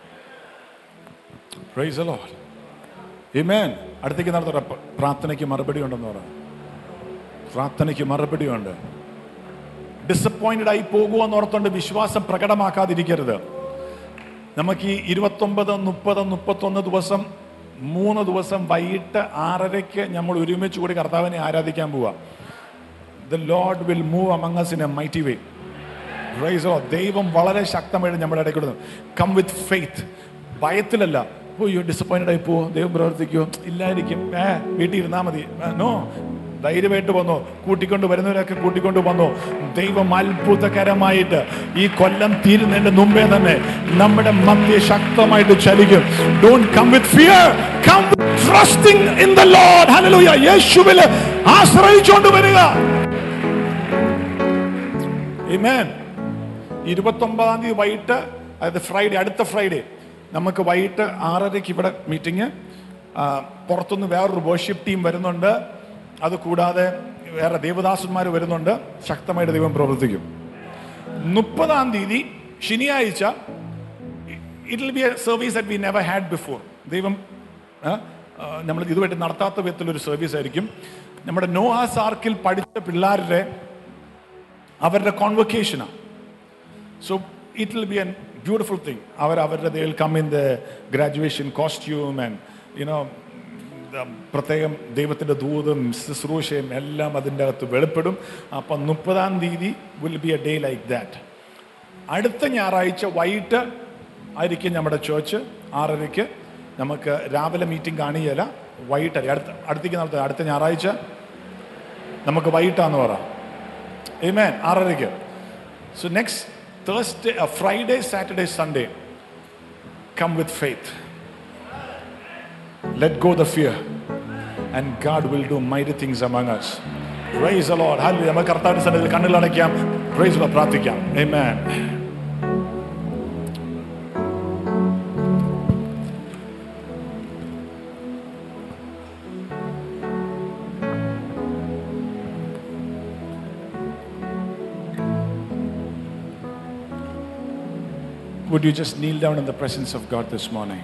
പ്രൈസ് the Lord. Amen. അടുത്തേക്ക് നടത്തറ പ്രാർത്ഥനയ്ക്ക് മറുപടി ഉണ്ടെന്ന് പറ പ്രാർത്ഥനയ്ക്ക് മറുപടിയുണ്ട് ഡിസപ്പോയിന്റഡ് ആയി പോകുമെന്ന് ഓർത്തുകൊണ്ട് വിശ്വാസം പ്രകടമാക്കാതിരിക്കരുത് നമുക്ക് ഈ ഇരുപത്തൊമ്പത് മുപ്പത് മുപ്പത്തൊന്ന് ദിവസം മൂന്ന് ദിവസം വൈകിട്ട് ആറരയ്ക്ക് നമ്മൾ ഒരുമിച്ച് കൂടി കർത്താവിനെ ആരാധിക്കാൻ പോവാ the Lord will move among us in a mighty way praise oh ദൈവം വളരെ ശക്തമായിട്ട് നമ്മുടെ ഇടയ്ക്ക് കൊടുക്കുന്നു കം വിത്ത് ഫെയ്ത്ത് ഭയത്തിലല്ല ഓയ്യോ ഡിസപ്പോയിന്റഡ് ആയി പോവോ ദൈവം പ്രവർത്തിക്കുമോ ഇല്ലായിരിക്കും ഏ വീട്ടിൽ ഇരുന്നാ മതി നോ ധൈര്യമായിട്ട് വന്നു കൂട്ടിക്കൊണ്ട് വരുന്നവരൊക്കെ കൂട്ടിക്കൊണ്ട് വന്നു ദൈവം അത്ഭുതകരമായിട്ട് ഈ കൊല്ലം തീരുന്നതിന്റെ മുമ്പേ തന്നെ നമ്മുടെ മധ്യ ശക്തമായിട്ട് ചലിക്കും don't come with fear come trusting in the Lord hallelujah യേശുവിൽ ആശ്രയിച്ചുകൊണ്ട് വരിക Amen. ഇരുപത്തൊമ്പതാം തീയതി വൈകിട്ട് അതായത് ഫ്രൈഡേ അടുത്ത ഫ്രൈഡേ നമുക്ക് വൈകിട്ട് ആറരയ്ക്ക് ഇവിടെ മീറ്റിംഗ് പുറത്തുനിന്ന് വേറൊരു വർഷിപ്പ് ടീം വരുന്നുണ്ട് അത് കൂടാതെ വേറെ ദേവദാസന്മാർ വരുന്നുണ്ട് ശക്തമായിട്ട് ദൈവം പ്രവർത്തിക്കും മുപ്പതാം തീയതി ശനിയാഴ്ച it will be a service that we never had before ദൈവം ആ, ആ, നമ്മൾ ഇതുമായിട്ട് നടത്താത്ത വിധത്തിലൊരു സർവീസ് ആയിരിക്കും നമ്മുടെ നോഹാസ് ആർക്കിൽ പഠിച്ച പിള്ളേരുടെ അവരുടെ കോൺവൊക്കേഷനാണ് so it will be an beautiful thing അവർ അവരുടെ they will come in the graduation costume and you know പ്രത്യേകം ദൈവത്തിൻ്റെ ദൂതും ശുശ്രൂഷയും എല്ലാം അതിൻ്റെ അകത്ത് വെളിപ്പെടും അപ്പം മുപ്പതാം തീയതി will be a day like that അടുത്ത ഞായറാഴ്ച വൈകിട്ട് ആയിരിക്കും നമ്മുടെ ചേർച്ച് ആറരയ്ക്ക് നമുക്ക് രാവിലെ മീറ്റിംഗ് കാണിയല്ല വൈകിട്ടല്ല അടുത്ത അടുത്തേക്ക് നടത്തുക അടുത്ത ഞായറാഴ്ച നമുക്ക് വൈകിട്ടാന്ന് പറ Amen. ആറരയ്ക്ക് so next Thursday Friday Saturday Sunday come with faith let go the fear and God will do mighty things among us praise the Lord. Hallelujah. നമുക്ക് കർത്താവിന്റെ സന്നിധിയിൽ കണ്ണുകളടയ്ക്കാം പ്രൈസ് പ്രാർത്ഥിക്കാം Amen. Would you just kneel down in the presence of God this morning?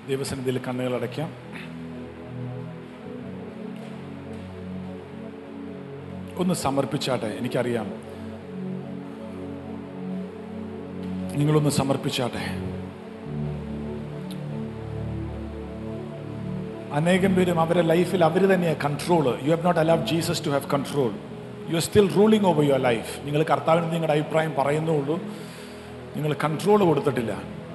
ദൈവസന്നിധിയിൽ കണ്ണുകൾ അടയ്ക്കാം ഒന്ന് സമർപ്പിച്ചാട്ടെ എനിക്കറിയാം നിങ്ങളൊന്ന് സമർപ്പിച്ചാട്ടെ അനേകം പേരും അവരുടെ ലൈഫിൽ അവർ തന്നെയാണ് control you have not allow Jesus to have control you are still ruling over your life നിങ്ങൾ കർത്താവിന് നിങ്ങളുടെ അഭിപ്രായം പറയുന്നുള്ളൂ നിങ്ങൾ കൺട്രോൾ കൊടുത്തിട്ടില്ല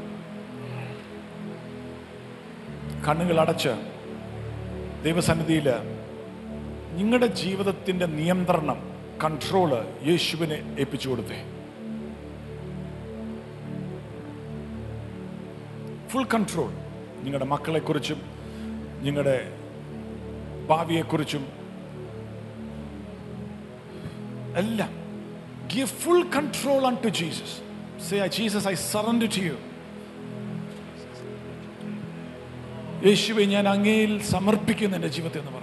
കണ്ണുകൾ അടച്ച് ദൈവസന്നിധിയിൽ നിങ്ങളുടെ ജീവിതത്തിൻ്റെ നിയന്ത്രണം കൺട്രോള് യേശുവിനെ ഏൽപ്പിച്ചു കൊടുത്തേ ഫുൾ കൺട്രോൾ നിങ്ങളുടെ മക്കളെക്കുറിച്ചും നിങ്ങളുടെ ഭാവിയെക്കുറിച്ചും എല്ലാം give full control unto Jesus say Jesus I surrender to you യേശുവെ ഞാൻ അങ്ങയിൽ സമർപ്പിക്കുന്നു എൻ്റെ ജീവിതത്തെ എന്ന് പറഞ്ഞു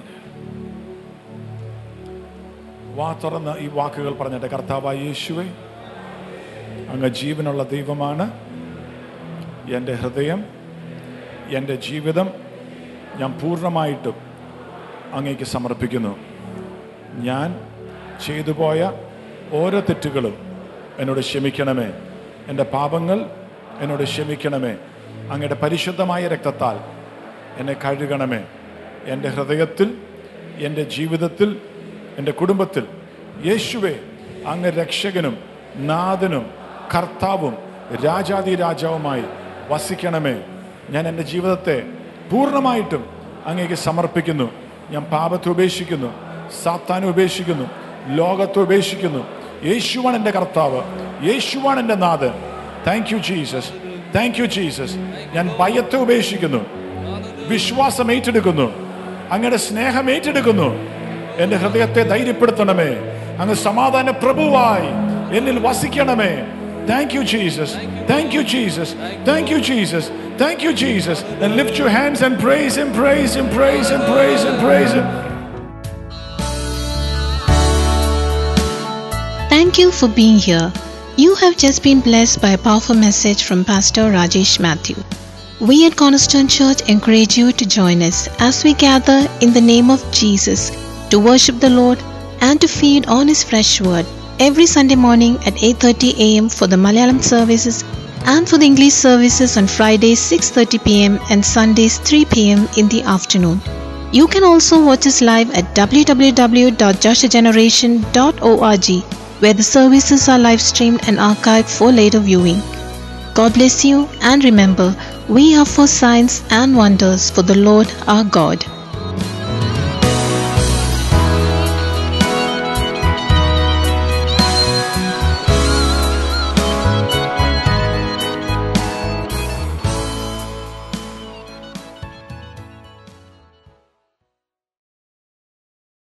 വാ തുറന്ന് ഈ വാക്കുകൾ പറഞ്ഞിട്ട് കർത്താവായ യേശുവെ അങ്ങ് ജീവനുള്ള ദൈവമാണ് എൻ്റെ ഹൃദയം എൻ്റെ ജീവിതം ഞാൻ പൂർണ്ണമായിട്ടും അങ്ങേക്ക് സമർപ്പിക്കുന്നു ഞാൻ ചെയ്തു പോയ ഓരോ തെറ്റുകളും എന്നോട് ക്ഷമിക്കണമേ എൻ്റെ പാപങ്ങൾ എന്നോട് ക്ഷമിക്കണമേ അങ്ങയുടെ പരിശുദ്ധമായ രക്തത്താൽ എന്നെ കഴുകണമേ എൻ്റെ ഹൃദയത്തിൽ എൻ്റെ ജീവിതത്തിൽ എൻ്റെ കുടുംബത്തിൽ യേശുവെ അങ്ങ് രക്ഷകനും നാഥനും കർത്താവും രാജാതി രാജാവുമായി വസിക്കണമേ ഞാൻ എൻ്റെ ജീവിതത്തെ പൂർണ്ണമായിട്ടും അങ്ങേക്ക് സമർപ്പിക്കുന്നു ഞാൻ പാപത്തെ ഉപേക്ഷിക്കുന്നു സാത്താനെ ഉപേക്ഷിക്കുന്നു ലോകത്തെ ഉപേക്ഷിക്കുന്നു യേശുവാണ് എൻ്റെ കർത്താവ് യേശുവാണ് എൻ്റെ നാഥൻ thank you Jesus thank you Jesus ഞാൻ ഭയത്തെ ഉപേക്ഷിക്കുന്നു വിശ്വാസം ഏറ്റെടുക്കുന്നു അങ്ങയുടെ സ്നേഹം ഏറ്റെടുക്കുന്നു എൻ്റെ ഹൃദയത്തെ ധൈര്യപ്പെടുത്തണമേ അങ്ങ് സമാധാന പ്രഭുവായി എന്നിൽ വസിക്കണമേ thank you Jesus thank you Jesus thank you Jesus thank you Jesus lift your hands and praise him praise him praise him praise him praise him Thank you for being here. You have just been blessed by a powerful message from Pastor Rajesh Matthew. We at Cornerstone Church encourage you to join us as we gather in the name of Jesus to worship the Lord and to feed on his fresh word every Sunday morning at 8:30 a.m. for the Malayalam services and for the English services on Fridays 6:30 p.m. and Sundays 3 p.m. in the afternoon. You can also watch us live at www.joshageneration.org where the services are live streamed and archived for later viewing. God bless you and remember, we are for signs and wonders for the Lord our God.